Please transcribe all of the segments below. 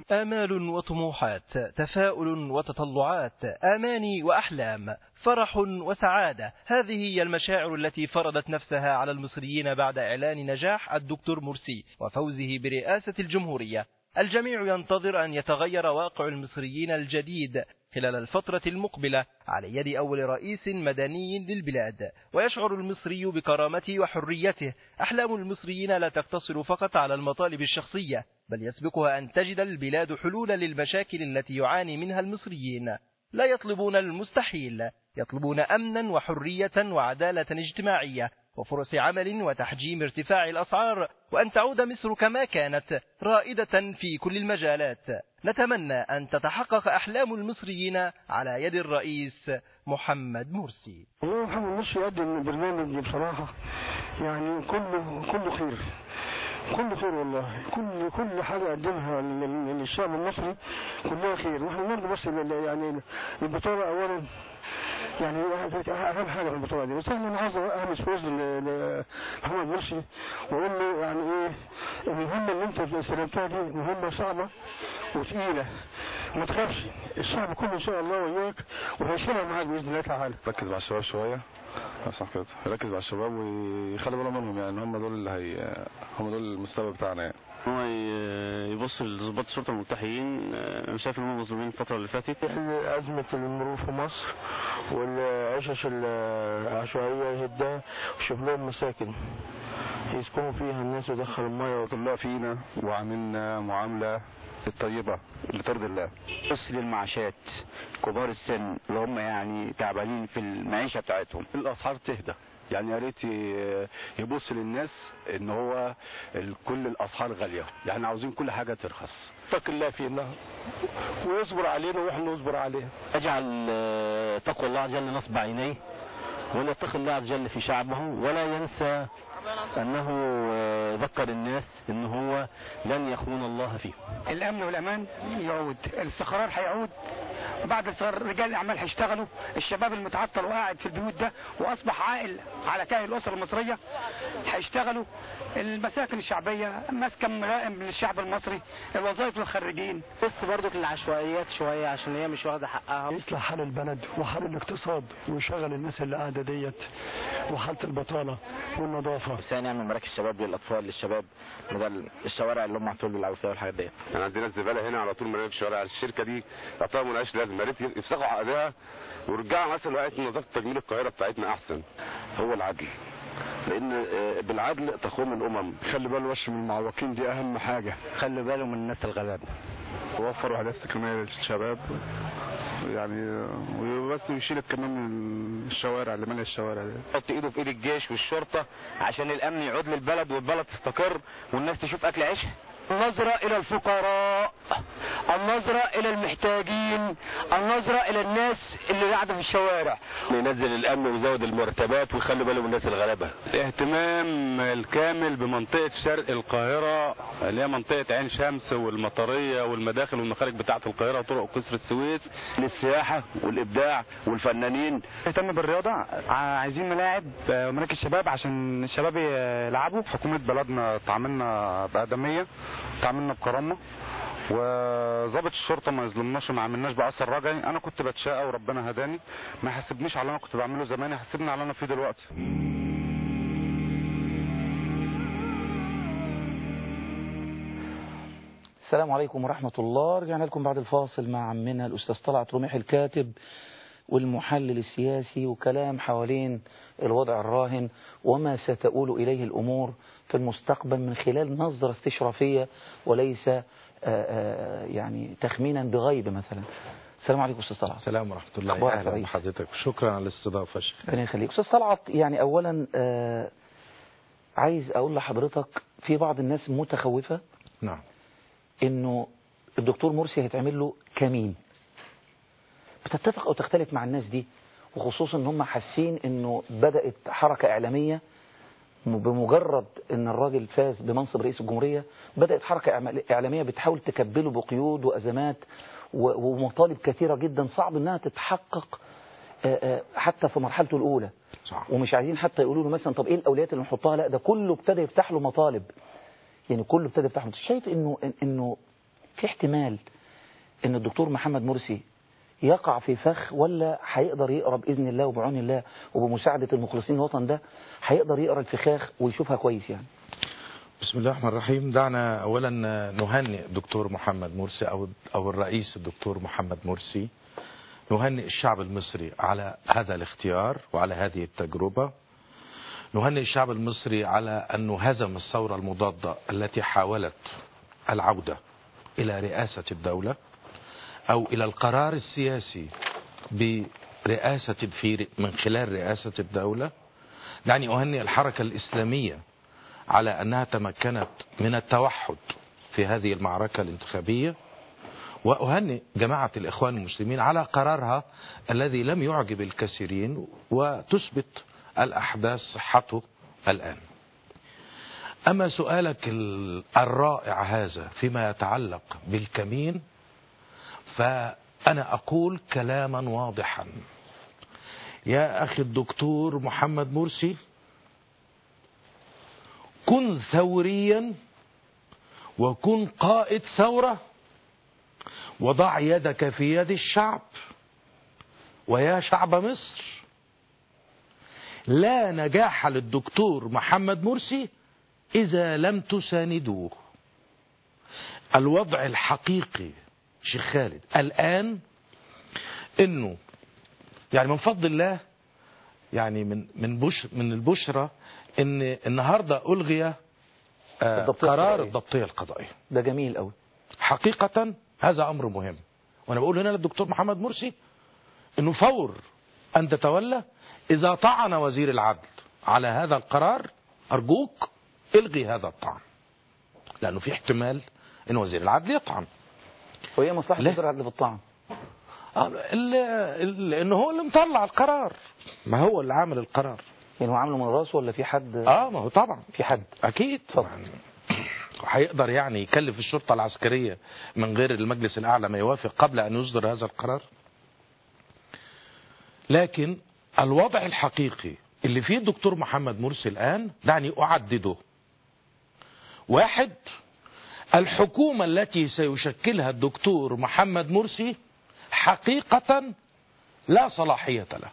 آمال وطموحات تفاؤل وتطلعات آماني وأحلام فرح وسعادة هذه هي المشاعر التي فرضت نفسها على المصريين بعد إعلان نجاح الدكتور مرسي وفوزه برئاسة الجمهورية الجميع ينتظر أن يتغير واقع المصريين الجديد خلال الفترة المقبلة على يد أول رئيس مدني للبلاد ويشعر المصري بكرامته وحريته أحلام المصريين لا تقتصر فقط على المطالب الشخصية بل يسبقها أن تجد البلاد حلولا للمشاكل التي يعاني منها المصريين لا يطلبون المستحيل يطلبون أمنا وحرية وعدالة اجتماعية وفرص عمل وتحجيم ارتفاع الأسعار وأن تعود مصر كما كانت رائدة في كل المجالات نتمنى أن تتحقق أحلام المصريين على يد الرئيس محمد مرسي والله محمد مرسي يقدم برنامج بصراحة يعني كله كله خير كله خير والله كل كل حاجة قدمها للشعب المصري كلها خير واحنا نرجو بس يعني البطولة أولا يعني اهم حاجه في البطوله دي بس انا عايز اهمس فوز لمحمد مرسي واقول له يعني ايه المهمه اللي انت استلمتها دي مهمه صعبه وثقيله ما تخافش الشعب كله ان شاء الله وياك وهيشيلها معاك باذن الله تعالى ركز مع الشباب شويه صح كده يركز مع الشباب ويخلي باله منهم يعني هم دول اللي هي هم دول المستقبل بتاعنا يعني هو يبص لضباط الشرطه الملتحيين انا شايف ان هم مظلومين الفتره اللي فاتت ازمه المرور في مصر والعشش العشوائيه يهدها ويشوف لهم مساكن يسكنوا فيها الناس ويدخلوا الميه وطلع فينا وعملنا معامله الطيبه اللي ترضي الله بص للمعاشات كبار السن اللي هم يعني تعبانين في المعيشه بتاعتهم الاسعار تهدى يعني يا ريت يبص للناس ان هو كل الاسعار غاليه يعني عاوزين كل حاجه ترخص اتق الله فينا ويصبر علينا واحنا نصبر عليه اجعل تقوى الله عز وجل نصب عينيه وليتقي الله عز وجل في شعبه ولا ينسى انه ذكر الناس ان هو لن يخون الله فيه الامن والامان يعود الاستقرار هيعود بعد الاستقرار رجال الاعمال هيشتغلوا الشباب المتعطل وقاعد في البيوت ده واصبح عائل على كاهل الاسره المصريه هيشتغلوا المساكن الشعبيه مسكن ملائم للشعب المصري الوظائف للخريجين بس برضك العشوائيات شويه عشان هي مش واخده حقها يصلح حال البلد وحال الاقتصاد ويشغل الناس اللي قاعده ديت وحاله البطاله والنظافه بس نعمل مراكز شباب للاطفال للشباب بدل الشوارع اللي هم على طول بيلعبوا فيها والحاجات ديت يعني عندنا الزباله هنا على طول مرميه في الشوارع الشركه دي يعتبر ملهاش لازمه يا ريت يفسخوا عقدها ويرجعوا مثلا وقت نظافه تجميل القاهره بتاعتنا احسن هو العدل لان بالعدل تقوم الامم خلي باله بس من المعوقين دي اهم حاجه خلي باله من الناس الغلابه ووفروا وحدات سكنيه للشباب يعني وبس يشيل كمان الشوارع اللي ماليه الشوارع دي يحط ايده في ايد الجيش والشرطه عشان الامن يعود للبلد والبلد تستقر والناس تشوف اكل عيشها النظرة إلى الفقراء النظرة إلى المحتاجين النظرة إلى الناس اللي قاعدة في الشوارع ينزل الأمن ويزود المرتبات ويخلي باله من الناس الغلابة الاهتمام الكامل بمنطقة شرق القاهرة اللي هي منطقة عين شمس والمطرية والمداخل والمخارج بتاعة القاهرة وطرق كسر السويس للسياحة والإبداع والفنانين اهتم بالرياضة عايزين ملاعب ومراكز شباب عشان الشباب يلعبوا حكومة بلدنا تعاملنا بآدمية تعاملنا بكرامه وظابط الشرطه ما يظلمناش وما عملناش باثر رجعي انا كنت بتشاقى وربنا هداني ما حسبنيش على اللي انا كنت بعمله زمان يحاسبني على اللي انا فيه دلوقتي السلام عليكم ورحمة الله رجعنا لكم بعد الفاصل مع عمنا الأستاذ طلعت رميح الكاتب والمحلل السياسي وكلام حوالين الوضع الراهن وما ستؤول إليه الأمور في المستقبل من خلال نظرة استشرافية وليس آآ آآ يعني تخمينا بغيب مثلا السلام عليكم أستاذ طلعت السلام ورحمة الله أخبار أهلا الرئيس. بحضرتك شكرا على الاستضافة شيخ ربنا يخليك أستاذ طلعت يعني أولا آه، عايز أقول لحضرتك في بعض الناس متخوفة نعم إنه الدكتور مرسي هيتعمل له كمين بتتفق أو تختلف مع الناس دي وخصوصا إن هم حاسين إنه بدأت حركة إعلامية بمجرد ان الراجل فاز بمنصب رئيس الجمهورية بدأت حركة إعمال- إعلامية بتحاول تكبله بقيود وأزمات و- ومطالب كثيرة جدا صعب انها تتحقق آه، آه، حتى في مرحلته الأولى صح. ومش عايزين حتى يقولوا له مثلا طب ايه الأولويات اللي نحطها لا ده كله ابتدى يفتح له مطالب يعني كله ابتدى يفتح له شايف انه إن- انه في احتمال ان الدكتور محمد مرسي يقع في فخ ولا هيقدر يقرا باذن الله وبعون الله وبمساعده المخلصين الوطن ده هيقدر يقرا الفخاخ ويشوفها كويس يعني بسم الله الرحمن الرحيم دعنا اولا نهنئ الدكتور محمد مرسي او او الرئيس الدكتور محمد مرسي نهنئ الشعب المصري على هذا الاختيار وعلى هذه التجربه نهنئ الشعب المصري على انه هزم الثوره المضاده التي حاولت العوده الى رئاسه الدوله او الى القرار السياسي برئاسه في من خلال رئاسه الدوله دعني اهنئ الحركه الاسلاميه على انها تمكنت من التوحد في هذه المعركه الانتخابيه واهنئ جماعه الاخوان المسلمين على قرارها الذي لم يعجب الكثيرين وتثبت الاحداث صحته الان. اما سؤالك الرائع هذا فيما يتعلق بالكمين فانا اقول كلاما واضحا. يا اخي الدكتور محمد مرسي كن ثوريا وكن قائد ثوره وضع يدك في يد الشعب ويا شعب مصر لا نجاح للدكتور محمد مرسي إذا لم تساندوه الوضع الحقيقي شيخ خالد الآن إنه يعني من فضل الله يعني من من بش من البشرة إن النهارده ألغي آه الضبطية قرار القضائية. الضبطية القضائية ده جميل قوي حقيقة هذا أمر مهم وأنا بقول هنا للدكتور محمد مرسي أنه فور أن تتولى إذا طعن وزير العدل على هذا القرار أرجوك الغي هذا الطعن لأنه في احتمال أن وزير العدل يطعن وهي مصلحه لا. وزير العدل في الطعن آه، ال- ال- لأنه هو اللي مطلع القرار ما هو اللي عامل القرار يعني هو عامله من راسه ولا في حد اه ما هو طبعا في حد اكيد طبعا هيقدر يعني يكلف الشرطه العسكريه من غير المجلس الاعلى ما يوافق قبل ان يصدر هذا القرار لكن الوضع الحقيقي اللي فيه الدكتور محمد مرسي الان دعني اعدده واحد الحكومه التي سيشكلها الدكتور محمد مرسي حقيقه لا صلاحيه له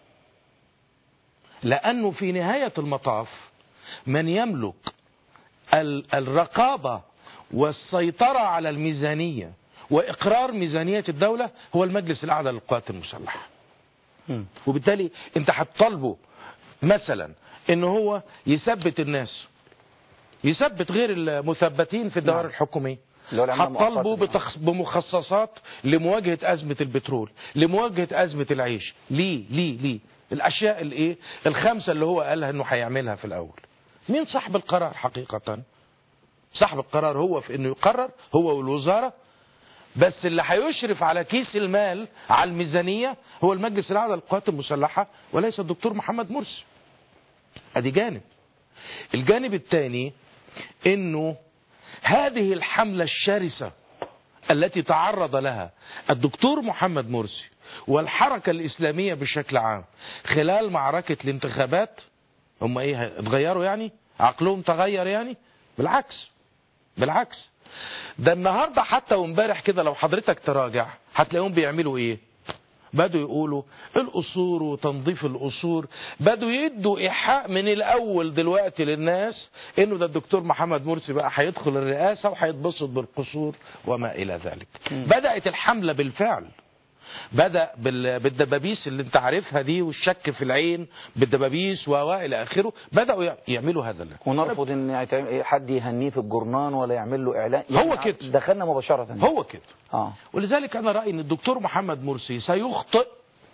لانه في نهايه المطاف من يملك ال- الرقابة والسيطرة على الميزانية وإقرار ميزانية الدولة هو المجلس الأعلى للقوات المسلحة مم. وبالتالي أنت هتطالبه مثلا إن هو يثبت الناس يثبت غير المثبتين في الدوائر نعم. الحكومية اللي هو العمالة هتطالبه المؤقتة. بتخص... بمخصصات لمواجهة أزمة البترول لمواجهة أزمة العيش ليه ليه ليه الأشياء الإيه الخمسة اللي هو قالها إنه هيعملها في الأول مين صاحب القرار حقيقة صاحب القرار هو في إنه يقرر هو والوزارة بس اللي هيشرف على كيس المال على الميزانية هو المجلس الأعلى للقوات المسلحة وليس الدكتور محمد مرسي ادي جانب الجانب الثاني انه هذه الحملة الشرسة التي تعرض لها الدكتور محمد مرسي والحركة الإسلامية بشكل عام خلال معركة الانتخابات هم ايه اتغيروا يعني عقلهم تغير يعني بالعكس بالعكس ده النهاردة حتى وامبارح كده لو حضرتك تراجع هتلاقيهم بيعملوا ايه بدوا يقولوا القصور وتنظيف القصور بدوا يدوا ايحاء من الاول دلوقتي للناس انه ده الدكتور محمد مرسي بقى هيدخل الرئاسه وهيتبسط بالقصور وما الى ذلك بدات الحمله بالفعل بدا بال- بالدبابيس اللي انت عارفها دي والشك في العين بالدبابيس والى اخره بداوا يع- يعملوا هذا اللي. ونرفض ان يتعمل- حد يهنيه في الجرنان ولا يعمل له اعلان هو كده. دخلنا مباشره هو كده اه ولذلك انا رايي ان الدكتور محمد مرسي سيخطئ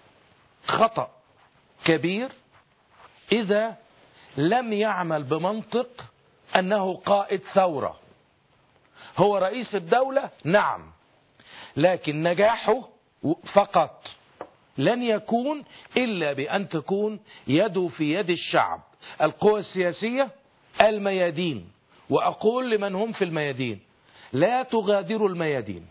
خطا كبير اذا لم يعمل بمنطق انه قائد ثوره هو رئيس الدوله نعم لكن نجاحه فقط لن يكون الا بان تكون يده في يد الشعب القوى السياسيه الميادين واقول لمن هم في الميادين لا تغادروا الميادين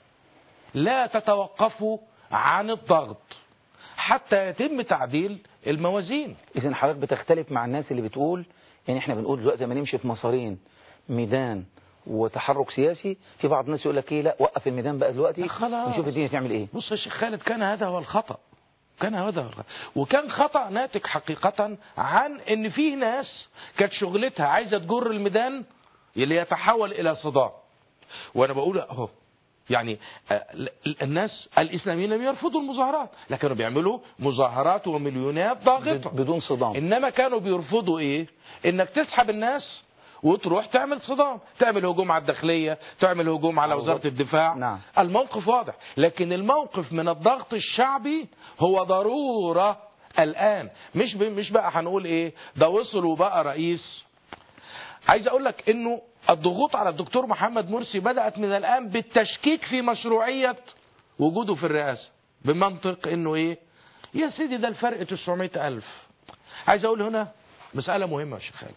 لا تتوقفوا عن الضغط حتى يتم تعديل الموازين اذا حضرتك بتختلف مع الناس اللي بتقول يعني احنا بنقول دلوقتي لما نمشي في مسارين ميدان وتحرك سياسي في بعض الناس يقول لك ايه لا وقف الميدان بقى دلوقتي خلاص. ونشوف الدنيا تعمل ايه بص يا شيخ خالد كان هذا هو الخطأ كان هذا هو الخطأ وكان خطأ ناتج حقيقة عن ان فيه ناس كانت شغلتها عايزة تجر الميدان اللي يتحول الى صدام وانا بقول اهو يعني آه، ال- الناس الاسلاميين لم يرفضوا المظاهرات لكن كانوا بيعملوا مظاهرات ومليونات ضاغطة بدون صدام انما كانوا بيرفضوا ايه انك تسحب الناس وتروح تعمل صدام تعمل هجوم على الداخلية تعمل هجوم على وزارة الدفاع نعم. الموقف واضح لكن الموقف من الضغط الشعبي هو ضرورة الآن مش ب... مش بقى هنقول ايه ده وصل وبقى رئيس عايز اقول لك انه الضغوط على الدكتور محمد مرسي بدأت من الآن بالتشكيك في مشروعية وجوده في الرئاسة بمنطق انه ايه يا سيدي ده الفرق 900 ألف عايز اقول هنا مسألة مهمة يا شيخ خالد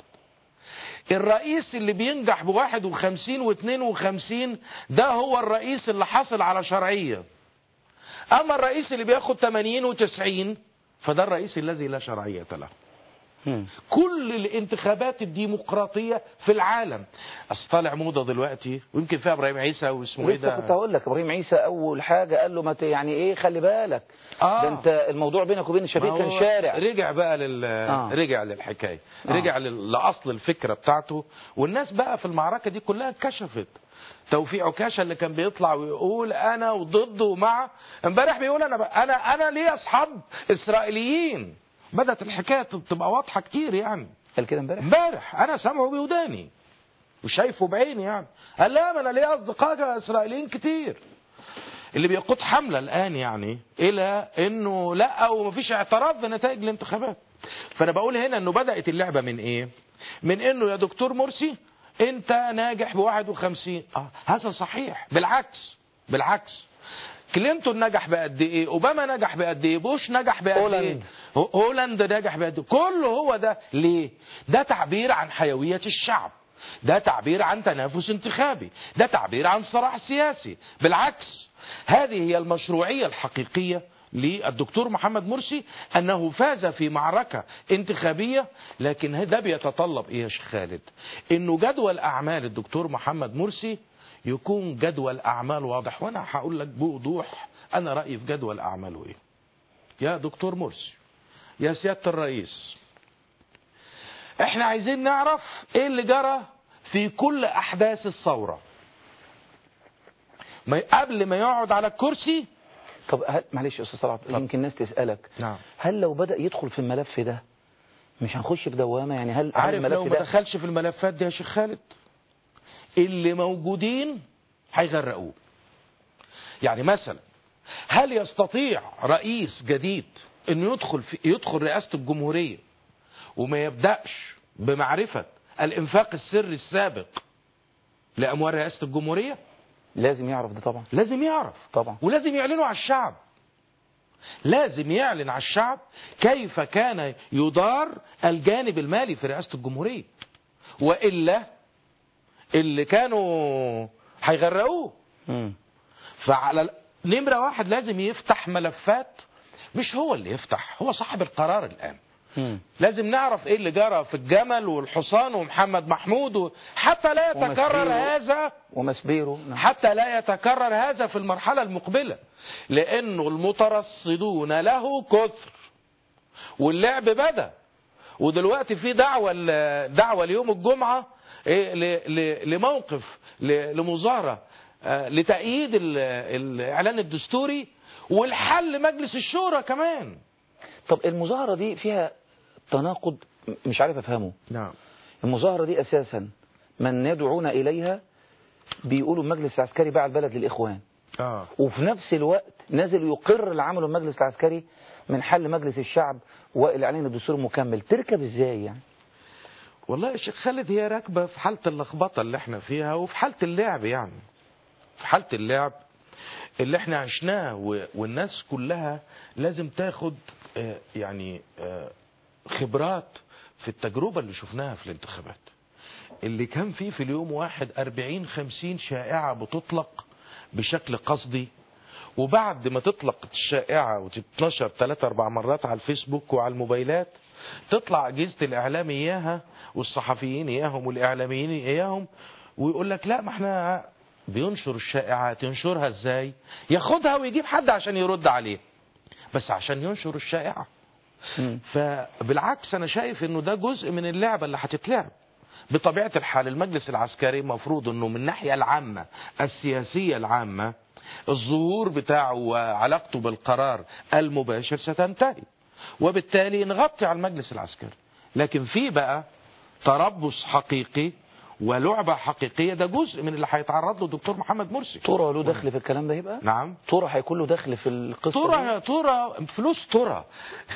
الرئيس اللي بينجح ب 51 و52 ده هو الرئيس اللي حصل على شرعية اما الرئيس اللي بياخد 80 و90 فده الرئيس الذي لا شرعية له مم. كل الانتخابات الديمقراطية في العالم أصل طالع موضة دلوقتي ويمكن فيها ابراهيم عيسى واسمه ايه لسه كنت ده هقول لك ابراهيم عيسى اول حاجه قال له ما ت- يعني ايه خلي بالك آه. ده انت الموضوع بينك وبين الشفيق ما كان هو شارع رجع بقى لل آه. رجع للحكايه آه. رجع لل- لاصل الفكره بتاعته والناس بقى في المعركه دي كلها اتكشفت توفيق عكاشه اللي كان بيطلع ويقول انا وضد ومع امبارح بيقول انا بقى انا انا ليه اصحاب اسرائيليين بدات الحكايه تبقى واضحه كتير يعني قال كده امبارح امبارح انا سامعه بوداني وشايفه بعيني يعني قال لا ما انا ليا اصدقاء اسرائيليين كتير اللي بيقود حمله الان يعني الى انه لا ومفيش اعتراف بنتائج الانتخابات فانا بقول هنا انه بدات اللعبه من ايه من انه يا دكتور مرسي انت ناجح ب 51 اه هذا صحيح بالعكس بالعكس كلينتون نجح بقد ايه اوباما نجح بقد ايه بوش نجح بقد ايه هولاند. هو- هولاند نجح بقد ايه كله هو ده ليه ده تعبير عن حيويه الشعب ده تعبير عن تنافس انتخابي ده تعبير عن صراع سياسي بالعكس هذه هي المشروعيه الحقيقيه للدكتور محمد مرسي انه فاز في معركه انتخابيه لكن ده بيتطلب ايه يا شيخ خالد انه جدول اعمال الدكتور محمد مرسي يكون جدول اعمال واضح وانا هقول لك بوضوح انا رايي في جدول اعماله ايه يا دكتور مرسي يا سياده الرئيس احنا عايزين نعرف ايه اللي جرى في كل احداث الثوره ما قبل ما يقعد على الكرسي طب هل معلش يا استاذ صلاح يمكن الناس تسالك نعم هل لو بدا يدخل في الملف ده مش هنخش في دوامه يعني هل هل عارف لو الملف ما ده دخلش في الملفات دي يا شيخ خالد اللي موجودين هيغرقوه يعني مثلا هل يستطيع رئيس جديد انه يدخل في يدخل رئاسه الجمهوريه وما يبداش بمعرفه الانفاق السري السابق لاموال رئاسه الجمهوريه لازم يعرف ده طبعا لازم يعرف طبعا ولازم يعلنوا على الشعب لازم يعلن على الشعب كيف كان يدار الجانب المالي في رئاسة الجمهورية وإلا اللي كانوا هيغرقوه مم. فعلى ال- نمرة واحد لازم يفتح ملفات مش هو اللي يفتح هو صاحب القرار الآن مم. لازم نعرف ايه اللي جرى في الجمل والحصان ومحمد محمود و... حتى لا يتكرر ومسبيرو. هذا ومسبيرو نعم. حتى لا يتكرر هذا في المرحلة المقبلة لأنه المترصدون له كثر واللعب بدأ ودلوقتي في دعوة ل- دعوة ليوم الجمعة إيه، ل- ل- لموقف ل- لمظاهرة آه، لتأييد ال- الإعلان الدستوري والحل مجلس الشورى كمان طب المظاهره دي فيها تناقض م- مش عارف افهمه نعم المظاهره دي اساسا من يدعون اليها بيقولوا المجلس العسكري باع البلد للاخوان اه وفي نفس الوقت نازل يقر اللي عمله المجلس العسكري من حل مجلس الشعب والاعلان الدستوري مكمل تركب ازاي يعني والله يا شيخ خالد هي راكبه في حاله اللخبطه اللي احنا فيها وفي حاله اللعب يعني في حاله اللعب اللي احنا عشناه و- والناس كلها لازم تاخد آه، يعني آه، خبرات في التجربه اللي شفناها في الانتخابات اللي كان فيه في اليوم واحد أربعين خمسين شائعة بتطلق بشكل قصدي وبعد ما تطلق الشائعة وتتنشر ثلاثة أربع مرات على الفيسبوك وعلى الموبايلات تطلع أجهزة الإعلام إياها والصحفيين إياهم والإعلاميين إياهم ويقول لك لا ما احنا بينشر الشائعات ينشرها ازاي ياخدها ويجيب حد عشان يرد عليه بس عشان ينشر الشائعة فبالعكس انا شايف انه ده جزء من اللعبة اللي هتتلعب بطبيعة الحال المجلس العسكري مفروض انه من الناحية العامة السياسية العامة الظهور بتاعه وعلاقته بالقرار المباشر ستنتهي وبالتالي نغطي على المجلس العسكري لكن في بقى تربص حقيقي ولعبة حقيقية ده جزء من اللي هيتعرض له الدكتور محمد مرسي ترى له دخل في الكلام ده يبقى نعم ترى هيكون له دخل في القصة ترى ترى فلوس ترى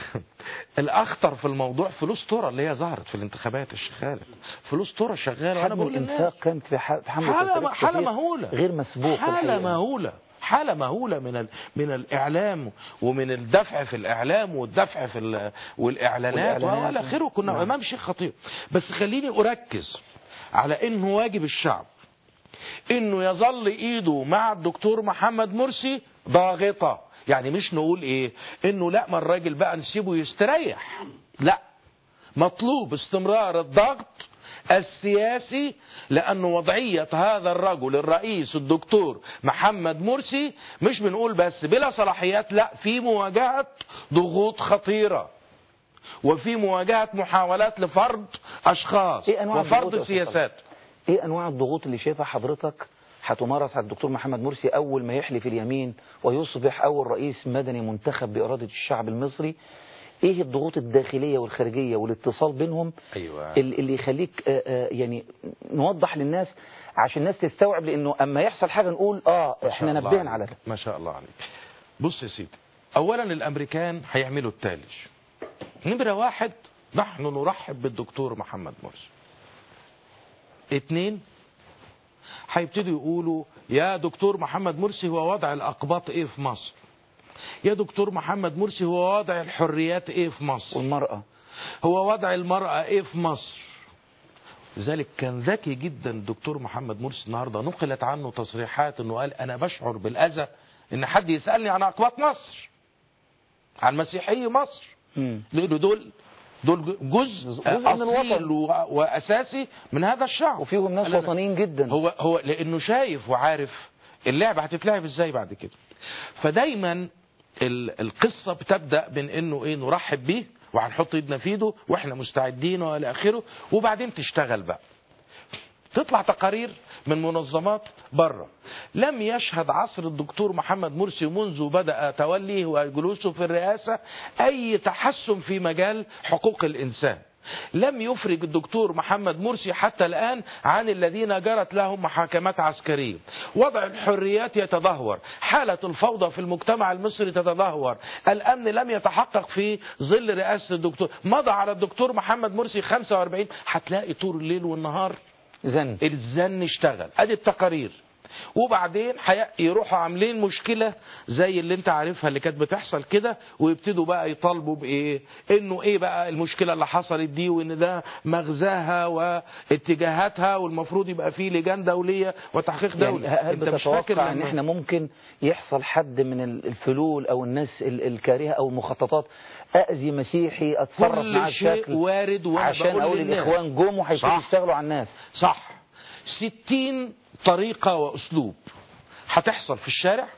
الاخطر في الموضوع فلوس ترى اللي هي ظهرت في الانتخابات الشيخ خالد فلوس ترى شغاله حجم الانفاق كان في ح- في حمله حالة, التركية حالة كتير مهولة غير مسبوق حالة الحقيقة. مهولة حالة مهولة من ال... من الإعلام ومن الدفع في الإعلام والدفع في ال... والإعلانات والإعلانات. وإلى آخره كنا نعم. أمام شيء خطير بس خليني أركز على إنه واجب الشعب إنه يظل إيده مع الدكتور محمد مرسي ضاغطة يعني مش نقول إيه إنه لا ما الراجل بقى نسيبه يستريح لا مطلوب استمرار الضغط السياسي لأن وضعية هذا الرجل الرئيس الدكتور محمد مرسي مش بنقول بس بلا صلاحيات لا في مواجهة ضغوط خطيرة وفي مواجهة محاولات لفرض أشخاص إيه أنواع وفرض الضغوط يا أستاذ سياسات ايه انواع الضغوط اللي شايفها حضرتك هتمارس على الدكتور محمد مرسي اول ما يحلف اليمين ويصبح اول رئيس مدني منتخب باراده الشعب المصري ايه الضغوط الداخليه والخارجيه والاتصال بينهم أيوة. ال- اللي يخليك آه، آه، يعني نوضح للناس عشان الناس تستوعب لانه اما يحصل حاجه نقول اه ما احنا شاء الله نبهنا على عليك. ده ما شاء الله عليك بص يا سيدي اولا الامريكان هيعملوا التالي نمرة واحد نحن نرحب بالدكتور محمد مرسي اتنين هيبتدوا يقولوا يا دكتور محمد مرسي هو وضع الاقباط ايه في مصر يا دكتور محمد مرسي هو وضع الحريات ايه في مصر والمراه هو وضع المرأة ايه في مصر لذلك كان ذكي جدا الدكتور محمد مرسي النهارده نقلت عنه تصريحات انه قال انا بشعر بالاذى ان حد يسالني عن اقباط مصر عن مسيحي مصر مم. لانه دول دول جزء, جزء من اصيل الوطن. و- واساسي من هذا الشعب وفيهم ناس قال أنا- وطنيين جدا هو هو لانه شايف وعارف اللعبه هتتلعب ازاي بعد كده فدايما ال- القصه بتبدا من انه ايه نرحب بيه وهنحط ايدنا في ايده واحنا مستعدين والى اخره وبعدين تشتغل بقى تطلع تقارير من منظمات بره لم يشهد عصر الدكتور محمد مرسي منذ بدأ توليه وجلوسه في الرئاسة أي تحسن في مجال حقوق الإنسان لم يفرج الدكتور محمد مرسي حتى الآن عن الذين جرت لهم محاكمات عسكرية وضع الحريات يتدهور حالة الفوضى في المجتمع المصري تتدهور الأمن لم يتحقق في ظل رئاسة الدكتور مضى على الدكتور محمد مرسي 45 هتلاقي طول الليل والنهار زن الزن اشتغل ادي التقارير وبعدين حي- يروحوا عاملين مشكلة زي اللي انت عارفها اللي كانت بتحصل كده ويبتدوا بقى يطالبوا بايه انه ايه بقى المشكلة اللي حصلت دي وان ده مغزاها واتجاهاتها والمفروض يبقى فيه لجان دولية وتحقيق دولي يعني هل انت مش فاكر بتتوقع ان لما- احنا ممكن يحصل حد من ال- الفلول او الناس ال- الكارهه او المخططات اذي مسيحي اتصرف كل معاه شيء بشكل وارد وانا عشان بقول اقول للناس. الاخوان جم وهيبتدوا صح. يشتغلوا على الناس صح ستين طريقة وأسلوب هتحصل في الشارع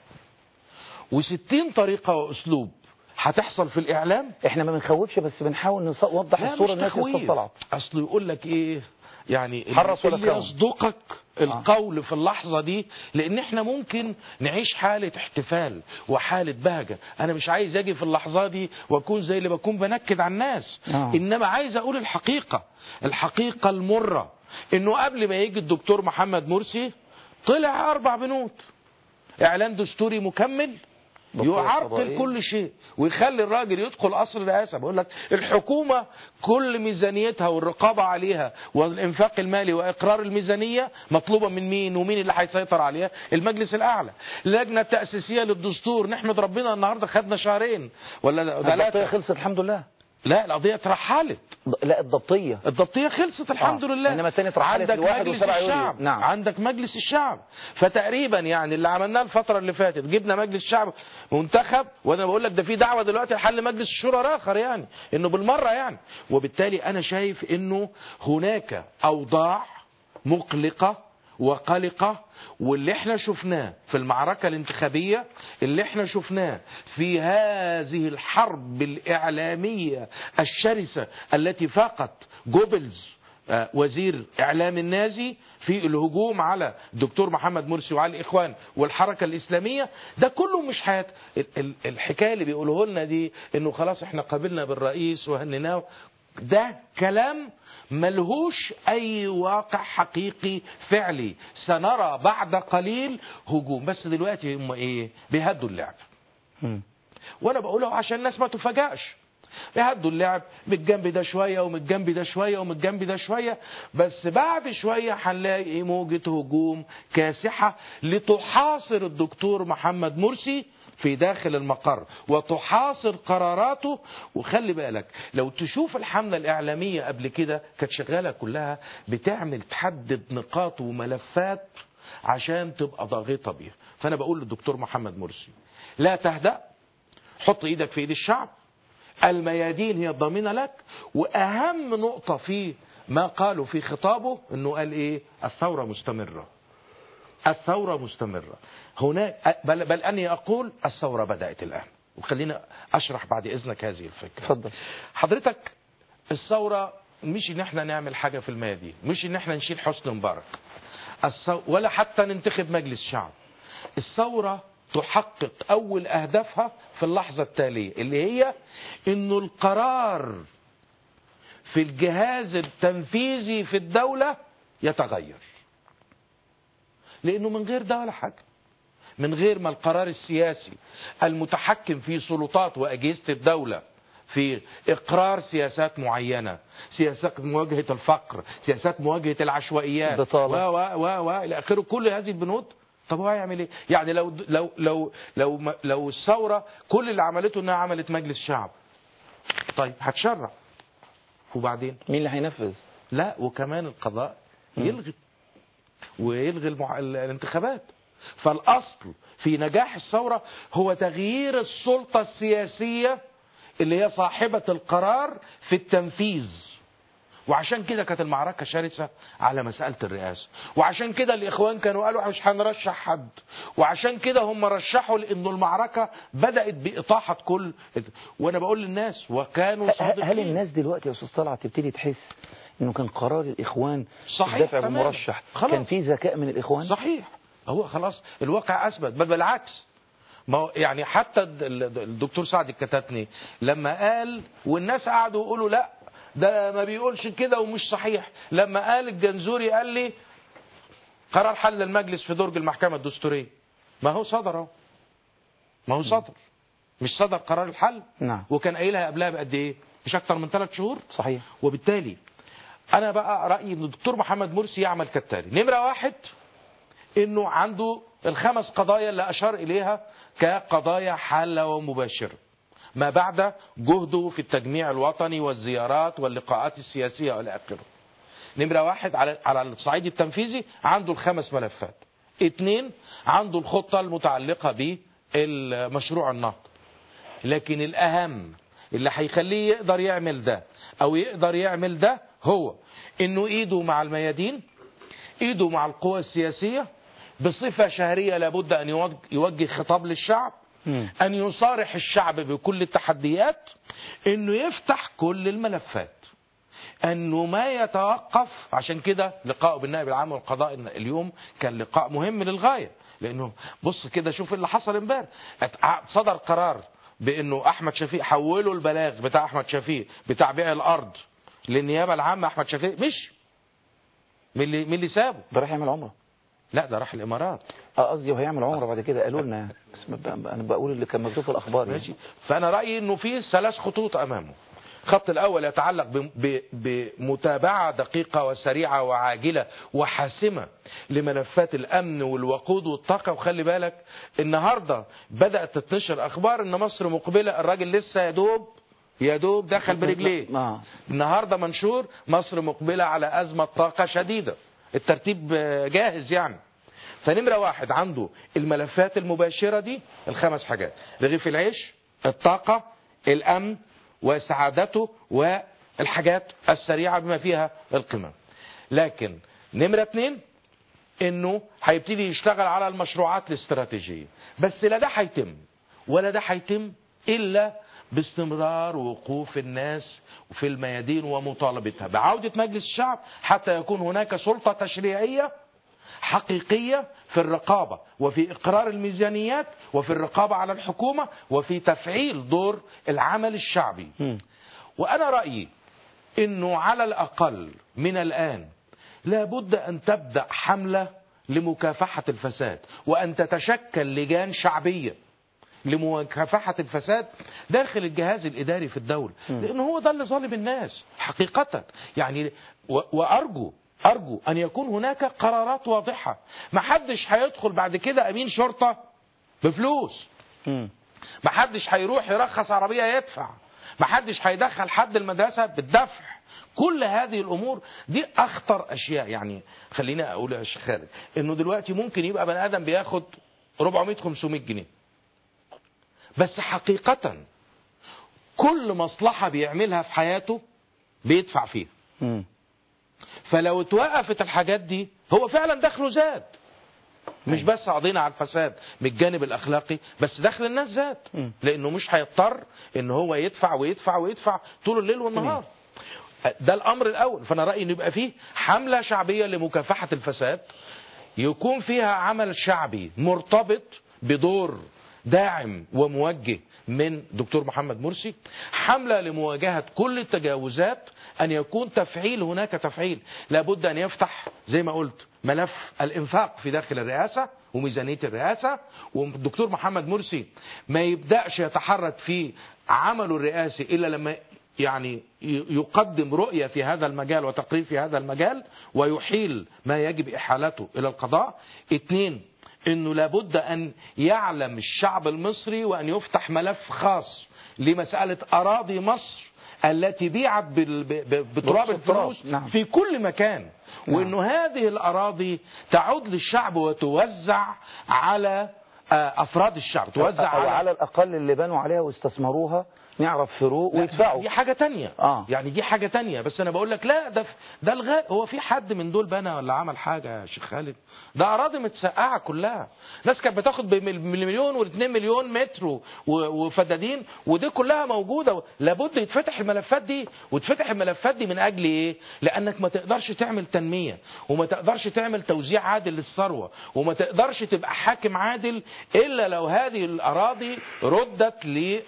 وستين طريقة وأسلوب هتحصل في الإعلام احنا ما بنخوفش بس بنحاول نص- نوضح لا الصوره مش الناس تخويف تتصلع أصل يقول لك إيه يعني اللي- حرص ولا اللي كرم. يصدقك القول في اللحظة دي لأن احنا ممكن نعيش حالة احتفال وحالة بهجة أنا مش عايز أجي في اللحظة دي وأكون زي اللي بكون بنكد على الناس آه. إنما عايز أقول الحقيقة الحقيقة المرة إنه قبل ما يجي الدكتور محمد مرسي طلع أربع بنود إعلان دستوري مكمل دكتور يعرقل فضائي. كل شيء ويخلي الراجل يدخل قصر الرئاسه بقول لك الحكومه كل ميزانيتها والرقابه عليها والانفاق المالي واقرار الميزانيه مطلوبه من مين ومين اللي هيسيطر عليها المجلس الاعلى اللجنه التاسيسيه للدستور نحمد ربنا النهارده خدنا شهرين ولا الضبطيه ثلاثه خلصت الحمد لله لا القضيه اترحلت ض- لا الضبطيه الضبطيه خلصت الحمد آه. لله إنما التانية اترحلت عندك لواحد مجلس وسبعة يوليو. الشعب نعم. عندك مجلس الشعب فتقريبا يعني اللي عملناه الفتره اللي فاتت جبنا مجلس شعب منتخب وانا بقول لك ده في دعوه دلوقتي لحل مجلس الشورى الاخر يعني انه بالمره يعني وبالتالي انا شايف انه هناك اوضاع مقلقه وقلقة واللي احنا شفناه في المعركة الانتخابية اللي احنا شفناه في هذه الحرب الإعلامية الشرسة التي فاقت جوبلز آه، وزير إعلام النازي في الهجوم على الدكتور محمد مرسي وعلى الإخوان والحركة الإسلامية ده كله مش حياة ال- ال- الحكاية اللي بيقوله لنا دي إنه خلاص إحنا قابلنا بالرئيس وهنناه ده كلام ملهوش أي واقع حقيقي فعلي سنرى بعد قليل هجوم بس دلوقتي هم إيه بيهدوا اللعب مم. وانا بقوله عشان الناس ما تفاجئش يهدوا اللعب من الجنب ده شويه ومن الجنب ده شويه ومن الجنب ده شويه بس بعد شويه هنلاقي موجه هجوم كاسحه لتحاصر الدكتور محمد مرسي في داخل المقر وتحاصر قراراته وخلي بالك لو تشوف الحملة الإعلامية قبل كده كانت شغالة كلها بتعمل تحدد نقاط وملفات عشان تبقى ضاغطة بيها فأنا بقول للدكتور محمد مرسي لا تهدأ حط ايدك في ايد الشعب الميادين هي الضامنة لك واهم نقطة في ما قالوا في خطابه انه قال ايه الثورة مستمرة الثورة مستمرة هناك بل, بل اني اقول الثورة بدأت الان وخلينا اشرح بعد اذنك هذه الفكرة اتفضل حضرتك الثورة مش ان احنا نعمل حاجة في الميادين مش ان احنا نشيل حسن مبارك الثو- ولا حتى ننتخب مجلس شعب الثورة تحقق أول أهدافها في اللحظة التالية اللي هي إنه القرار في الجهاز التنفيذي في الدولة يتغير لأنه من غير ده ولا حاجة من غير ما القرار السياسي المتحكم في سلطات وأجهزة الدولة في إقرار سياسات معينة سياسات مواجهة الفقر سياسات مواجهة العشوائيات البطالة. و و و و إلى آخره كل هذه البنود طب هو هيعمل ايه؟ يعني لو لو لو لو لو الثوره كل اللي عملته انها عملت مجلس شعب. طيب هتشرع. وبعدين؟ مين اللي هينفذ لا وكمان القضاء يلغي ويلغي المع... ال- الانتخابات فالأصل في نجاح الثورة هو تغيير السلطة السياسية اللي هي صاحبة القرار في التنفيذ وعشان كده كانت المعركة شرسة على مسألة الرئاسة وعشان كده الإخوان كانوا قالوا مش هنرشح حد وعشان كده هم رشحوا لأنه المعركة بدأت بإطاحة كل وأنا بقول للناس وكانوا ه- صادقين هل الناس دلوقتي يا استاذ طلعت تبتدي تحس انه كان قرار الاخوان صحيح الدافع تمام. بالمرشح خلاص. كان في ذكاء من الاخوان صحيح هو خلاص الواقع اثبت بل بالعكس ما هو يعني حتى الد- ال- الدكتور سعد الكتاتني لما قال والناس قعدوا يقولوا لا ده ما بيقولش كده ومش صحيح لما قال الجنزوري قال لي قرار حل المجلس في درج المحكمة الدستورية ما هو صدر اهو ما هو صدر مش صدر قرار الحل نعم وكان قايلها قبلها بقد ايه مش اكتر من ثلاث شهور صحيح وبالتالي انا بقى رايي ان الدكتور محمد مرسي يعمل كالتالي نمره واحد انه عنده الخمس قضايا اللي اشار اليها كقضايا حاله ومباشره ما بعد جهده في التجميع الوطني والزيارات واللقاءات السياسيه والى اخره نمره واحد على على الصعيد التنفيذي عنده الخمس ملفات اثنين عنده الخطه المتعلقه بالمشروع النهضه لكن الأهم اللي هيخليه يقدر يعمل ده أو يقدر يعمل ده هو إنه إيده مع الميادين إيده مع القوى السياسية بصفة شهرية لابد أن يوج- يوجه خطاب للشعب مم. أن يصارح الشعب بكل التحديات أنه يفتح كل الملفات أنه ما يتوقف عشان كده لقاءه بالنائب العام والقضاء اليوم كان لقاء مهم للغاية لأنه بص كده شوف اللي حصل امبارح ات- صدر قرار بأنه أحمد شفيق حولوا البلاغ بتاع أحمد شفيق بتاع بيع الأرض للنيابة العامة أحمد شفيق مش من اللي من اللي سابه ده راح يعمل عمره لا ده راح الإمارات اه قصدي وهيعمل عمره بعد كده قالوا لنا يعني بس ب- ب- انا بقول اللي كان مكتوب في الاخبار يعني. ماشي فانا رايي انه في ثلاث خطوط امامه الخط الاول يتعلق ب- ب- بمتابعه دقيقه وسريعه وعاجله وحاسمه لملفات الامن والوقود والطاقه وخلي بالك النهارده بدات تتنشر اخبار ان مصر مقبله الراجل لسه يا دوب يا دوب دخل برجليه اه النهارده منشور مصر مقبله على ازمه طاقه شديده الترتيب آه، جاهز يعني فنمره واحد عنده الملفات المباشره دي الخمس حاجات رغيف العيش الطاقه الامن وسعادته والحاجات السريعه بما فيها القمم لكن نمره اتنين انه هيبتدي يشتغل على المشروعات الاستراتيجيه بس لا ده هيتم ولا ده هيتم الا باستمرار وقوف الناس في الميادين ومطالبتها بعوده مجلس الشعب حتى يكون هناك سلطه تشريعيه حقيقيه في الرقابه وفي اقرار الميزانيات وفي الرقابه على الحكومه وفي تفعيل دور العمل الشعبي وانا رايي انه على الاقل من الان لابد ان تبدا حمله لمكافحه الفساد وان تتشكل لجان شعبيه لمكافحه الفساد داخل الجهاز الاداري في الدوله لانه هو ده اللي ظالم الناس حقيقه يعني و- وارجو ارجو ان يكون هناك قرارات واضحه ما حدش هيدخل بعد كده امين شرطه بفلوس ما حدش هيروح يرخص عربيه يدفع ما حدش هيدخل حد المدرسه بالدفع كل هذه الامور دي اخطر اشياء يعني خليني اقول يا شيخ خالد انه دلوقتي ممكن يبقى بني ادم بياخد 400 500 جنيه بس حقيقه كل مصلحه بيعملها في حياته بيدفع فيها فلو اتوقفت الحاجات دي هو فعلا دخله زاد مش بس قضينا على الفساد من الجانب الاخلاقي بس دخل الناس زاد لانه مش هيضطر ان هو يدفع ويدفع ويدفع طول الليل والنهار ده الامر الاول فانا رايي ان يبقى فيه حمله شعبيه لمكافحه الفساد يكون فيها عمل شعبي مرتبط بدور داعم وموجه من دكتور محمد مرسي حملة لمواجهة كل التجاوزات أن يكون تفعيل هناك تفعيل لابد أن يفتح زي ما قلت ملف الإنفاق في داخل الرئاسة وميزانية الرئاسة والدكتور محمد مرسي ما يبدأش يتحرك في عمله الرئاسي إلا لما يعني يقدم رؤية في هذا المجال وتقرير في هذا المجال ويحيل ما يجب إحالته إلى القضاء اثنين انه لابد ان يعلم الشعب المصري وان يفتح ملف خاص لمساله اراضي مصر التي بيعت بال- ب- ب- بتراب برخص التراب، الفلوس نعم. في كل مكان وانه هذه الاراضي تعود للشعب وتوزع على آه، افراد الشعب توزع أو على على الأقل اللي بانوا عليها واستثمروها نعرف فروق لا، ويدفعوا دي حاجة تانية آه. يعني دي حاجة تانية بس أنا بقول لك لا ده ده الغاء هو في حد من دول بنى ولا عمل حاجة يا شيخ خالد ده أراضي متسقعة كلها ناس كانت بتاخد بمليون واثنين مليون متر و- وفدادين ودي كلها موجودة لابد يتفتح الملفات دي وتفتح الملفات دي من أجل إيه لأنك ما تقدرش تعمل تنمية وما تقدرش تعمل توزيع عادل للثروة وما تقدرش تبقى حاكم عادل إلا لو هذه الأراضي ردت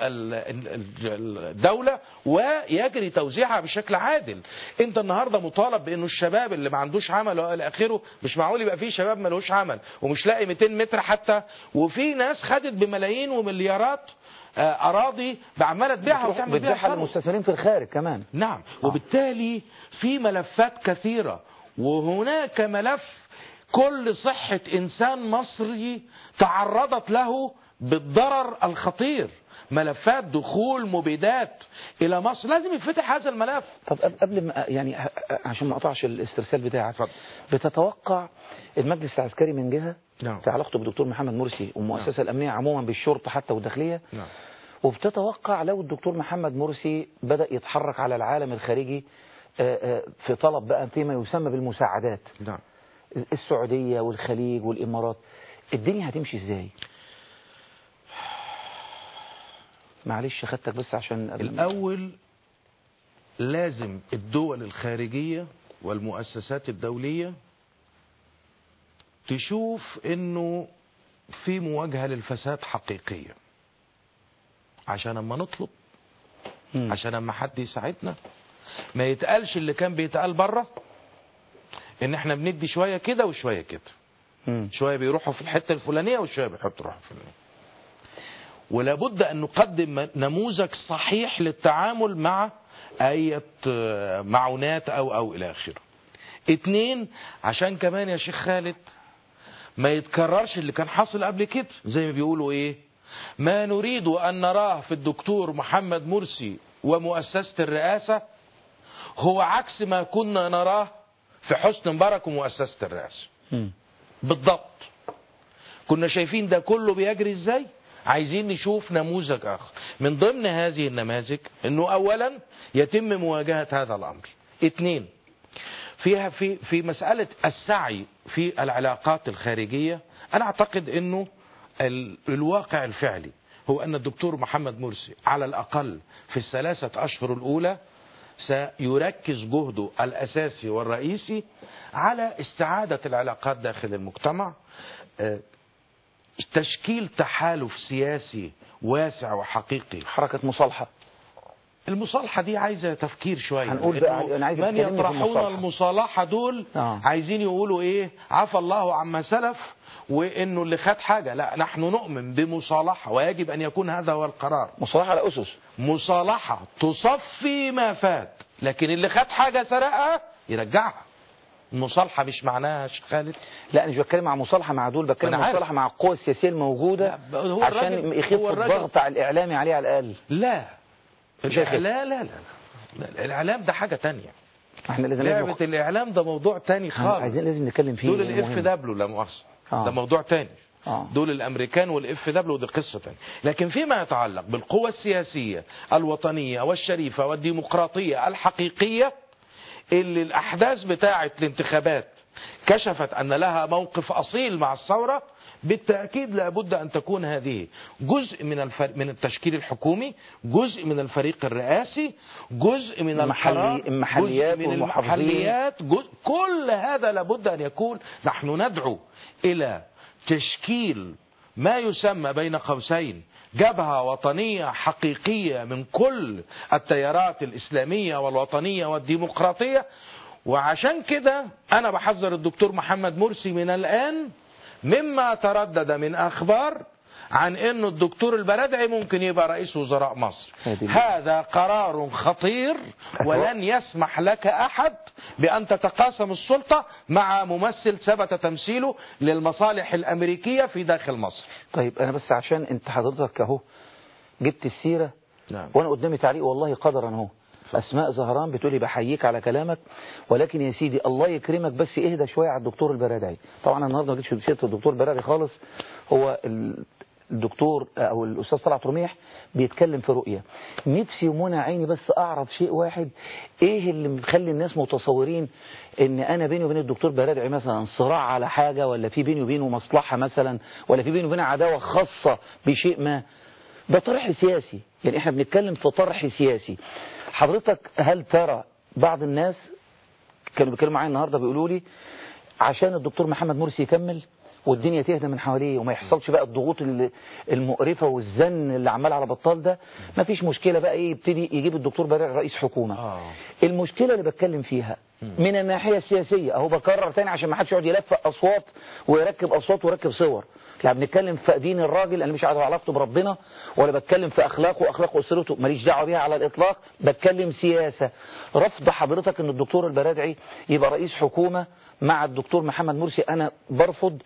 للدولة ويجري توزيعها بشكل عادل انت النهارده مطالب بانه الشباب اللي ما عندوش عمل والى اخره مش معقول يبقى فيه شباب ما لهوش عمل ومش لاقي 200 متر حتى وفي ناس خدت بملايين ومليارات آه، اراضي عماله تبيعها وتعمل بيها بتبيعها ثروه للمستثمرين في الخارج كمان نعم وبالتالي في ملفات كثيرة وهناك ملف كل صحة إنسان مصري تعرضت له بالضرر الخطير ملفات دخول مبيدات إلى مصر لازم يفتح هذا الملف طب قبل- قبل ما يعني ه- عشان ما اقطعش الاسترسال بتاعك بتتوقع المجلس العسكري من جهه نعم. في علاقته بالدكتور محمد مرسي والمؤسسه الامنيه عموما بالشرطه حتى والداخليه نعم. وبتتوقع لو الدكتور محمد مرسي بدا يتحرك على العالم الخارجي آه، آه، في طلب بقى فيما يسمى بالمساعدات نعم السعوديه والخليج والامارات الدنيا هتمشي ازاي معلش خدتك بس عشان الأول لازم الدول الخارجية والمؤسسات الدولية تشوف انه في مواجهة للفساد حقيقية عشان اما نطلب عشان اما حد يساعدنا ما يتقالش اللي كان بيتقال بره ان احنا بندي شوية كده وشوية كده شوية بيروحوا في الحتة الفلانية وشوية بيحطوا روحوا في الفلانية ولابد أن نقدم نموذج صحيح للتعامل مع أي معونات أو أو إلى آخره اتنين عشان كمان يا شيخ خالد ما يتكررش اللي كان حاصل قبل كده زي ما بيقولوا ايه ما نريد أن نراه في الدكتور محمد مرسي ومؤسسة الرئاسة هو عكس ما كنا نراه في حسن مبارك ومؤسسة الرئاسة بالضبط كنا شايفين ده كله بيجري ازاي عايزين نشوف نموذج اخر من ضمن هذه النماذج انه اولا يتم مواجهة هذا الامر اثنين فيها في في مسألة السعي في العلاقات الخارجية أنا أعتقد أنه ال- الواقع الفعلي هو أن الدكتور محمد مرسي على الأقل في الثلاثة أشهر الأولى سيركز جهده الأساسي والرئيسي على استعادة العلاقات داخل المجتمع آه، تشكيل تحالف سياسي واسع وحقيقي حركة مصالحة المصالحة دي عايزة تفكير شوية هنقول لأنه بقى- أنا عايز من تكلمني في يطرحون المصالحة. المصالحة دول آه. عايزين يقولوا ايه عفى الله عما سلف وانه اللي خد حاجة لا نحن نؤمن بمصالحة ويجب ان يكون هذا هو القرار مصالحة على أسس مصالحة تصفي ما فات لكن اللي خد حاجة سرقها يرجعها المصالحة مش معناها يا شيخ خالد لا أنا مش بتكلم مع مصالحة مع دول بتكلم أنا عارف. مصالحة مع القوى السياسية الموجودة لا، هو عشان الراجل- يخف هو الراجل- الضغط على الإعلامي عليه على الأقل لا مش هيخف. لا لا لا, لا. الاعلام ده حاجة تانية احنا لازم لعبة لازم الاعلام ده موضوع تاني خالص عايزين لازم نتكلم فيه دول لأنه الاف مهم. دبليو لا مؤاخذه آه. ده موضوع تاني آه. دول الامريكان والاف دبليو دي قصه تانية لكن فيما يتعلق بالقوى السياسيه الوطنيه والشريفه والديمقراطيه الحقيقيه اللي الاحداث بتاعه الانتخابات كشفت ان لها موقف اصيل مع الثوره بالتاكيد لابد ان تكون هذه جزء من الفر... من التشكيل الحكومي جزء من الفريق الرئاسي جزء من المحلي- القرار المحليات جزء من والمحافظين. المحليات جزء كل هذا لابد ان يكون نحن ندعو الى تشكيل ما يسمى بين قوسين جبهة وطنية حقيقية من كل التيارات الإسلامية والوطنية والديمقراطية وعشان كده أنا بحذر الدكتور محمد مرسي من الآن مما تردد من أخبار عن أنه الدكتور البرادعي ممكن يبقى رئيس وزراء مصر هذه هذا قرار خطير ولن يسمح لك أحد بأن تتقاسم السلطة مع ممثل ثبت تمثيله للمصالح الأمريكية في داخل مصر طيب أنا بس عشان أنت حضرتك أهو جبت السيرة نعم. وأنا قدامي تعليق والله قدرا أهو أسماء زهران بتقولي بحييك على كلامك ولكن يا سيدي الله يكرمك بس اهدى شوية على الدكتور البرادعي طبعا أنا النهارده ما جيتش سيرة الدكتور البرادعي خالص هو ال- الدكتور أو الأستاذ طلعت رميح بيتكلم في رؤية نفسي ومنى عيني بس أعرف شيء واحد إيه اللي مخلي الناس متصورين إن أنا بيني وبين الدكتور برادعي مثلا صراع على حاجة ولا في بيني وبينه مصلحة مثلا ولا في بيني وبينه عداوة خاصة بشيء ما ده طرح سياسي يعني احنا بنتكلم في طرح سياسي حضرتك هل ترى بعض الناس كانوا بيتكلموا معايا النهارده بيقولوا لي عشان الدكتور محمد مرسي يكمل والدنيا تهدى من حواليه وما يحصلش بقى الضغوط ال- المقرفة والزن اللي عمال على بطال ده ما فيش مشكلة بقى ايه يبتدي يجيب الدكتور برع رئيس حكومة آه. المشكلة اللي بتكلم فيها من الناحية السياسية اهو بكرر تاني عشان ما حدش يقعد يلفق اصوات ويركب اصوات ويركب صور لا بنتكلم في دين الراجل انا مش عارف علاقته بربنا ولا بتكلم في اخلاقه واخلاق اسرته ماليش دعوه بيها على الاطلاق بتكلم سياسه رفض حضرتك ان الدكتور البرادعي يبقى رئيس حكومه مع الدكتور محمد مرسي انا برفض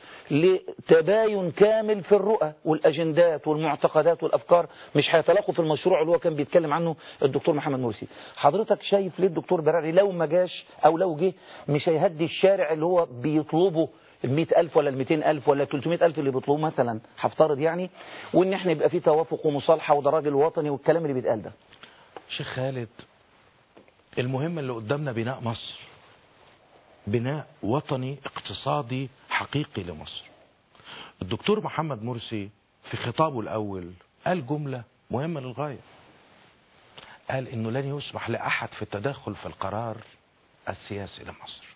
لتباين كامل في الرؤى والاجندات والمعتقدات والافكار مش هيتلاقوا في المشروع اللي هو كان بيتكلم عنه الدكتور محمد مرسي حضرتك شايف ليه الدكتور برادعي لو ما جاش او لو جه مش هيهدي الشارع اللي هو بيطلبه ال ألف ولا ال ألف ولا ال ألف اللي بيطلبوه مثلا هفترض يعني وان احنا يبقى في توافق ومصالحه وده راجل وطني والكلام اللي بيتقال ده شيخ خالد المهم اللي قدامنا بناء مصر بناء وطني اقتصادي حقيقي لمصر الدكتور محمد مرسي في خطابه الأول قال جملة مهمة للغاية قال إنه لن يسمح لأحد في التدخل في القرار السياسي لمصر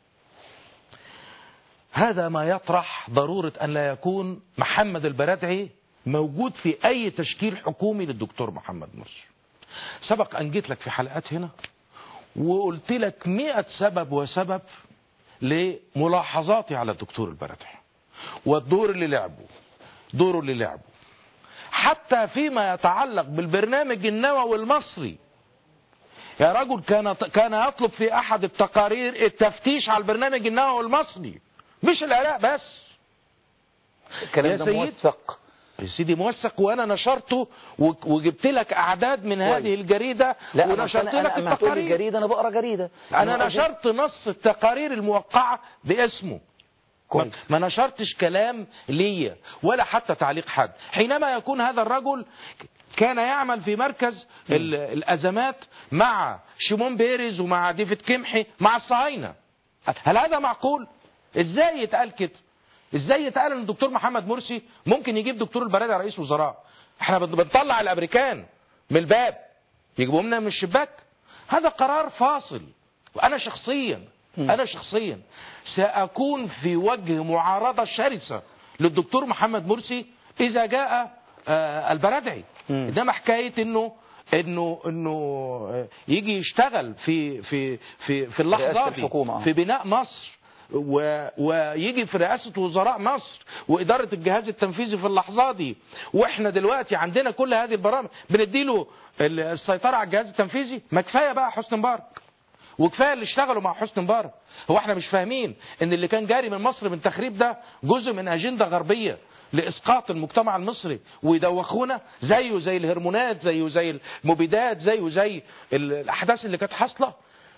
هذا ما يطرح ضرورة أن لا يكون محمد البرادعي موجود في أي تشكيل حكومي للدكتور محمد مرسي سبق أن جيت لك في حلقات هنا وقلت لك مئة سبب وسبب لملاحظاتي على الدكتور البرادعي والدور اللي لعبه دوره اللي لعبه حتى فيما يتعلق بالبرنامج النووي المصري يا رجل كان كان يطلب في احد التقارير التفتيش على البرنامج النووي المصري مش العراق بس الكلام يا ده سيد. موثق يا سيدي موثق وانا نشرته و- وجبت لك اعداد من كويس. هذه الجريده لا أنا- ونشرت أنا لك أنا لما هتقول لي التقارير جريده انا بقرا جريده انا قصدي- نشرت نص التقارير الموقعه باسمه كويس. ما نشرتش كلام ليا ولا حتى تعليق حد حينما يكون هذا الرجل كان يعمل في مركز ال- الأزمات مع شيمون بيريز ومع ديفيد كيمحي مع الصهاينة هل هذا معقول؟ ازاي يتقال كده؟ ازاي يتقال ان الدكتور محمد مرسي ممكن يجيب دكتور البرادعي رئيس وزراء؟ احنا بن- بنطلع الامريكان من الباب يجيبوا لنا من الشباك هذا قرار فاصل وانا شخصيا انا شخصيا ساكون في وجه معارضه شرسه للدكتور محمد مرسي اذا جاء آه، البرادعي انما حكايه انه انه انه آه، يجي يشتغل في في في في اللحظه رئاسة دي الحكومة، آه. في بناء مصر و... ويجي في رئاسة وزراء مصر وإدارة الجهاز التنفيذي في اللحظة دي وإحنا دلوقتي عندنا كل هذه البرامج بنديله ال- السيطرة على الجهاز التنفيذي ما كفاية بقى حسني مبارك وكفايه اللي اشتغلوا مع حسني مبارك هو احنا مش فاهمين ان اللي كان جاري من مصر من تخريب ده جزء من اجنده غربيه لاسقاط المجتمع المصري ويدوخونا زيه زي الهرمونات زيه زي المبيدات زيه زي ال- الاحداث اللي كانت حاصله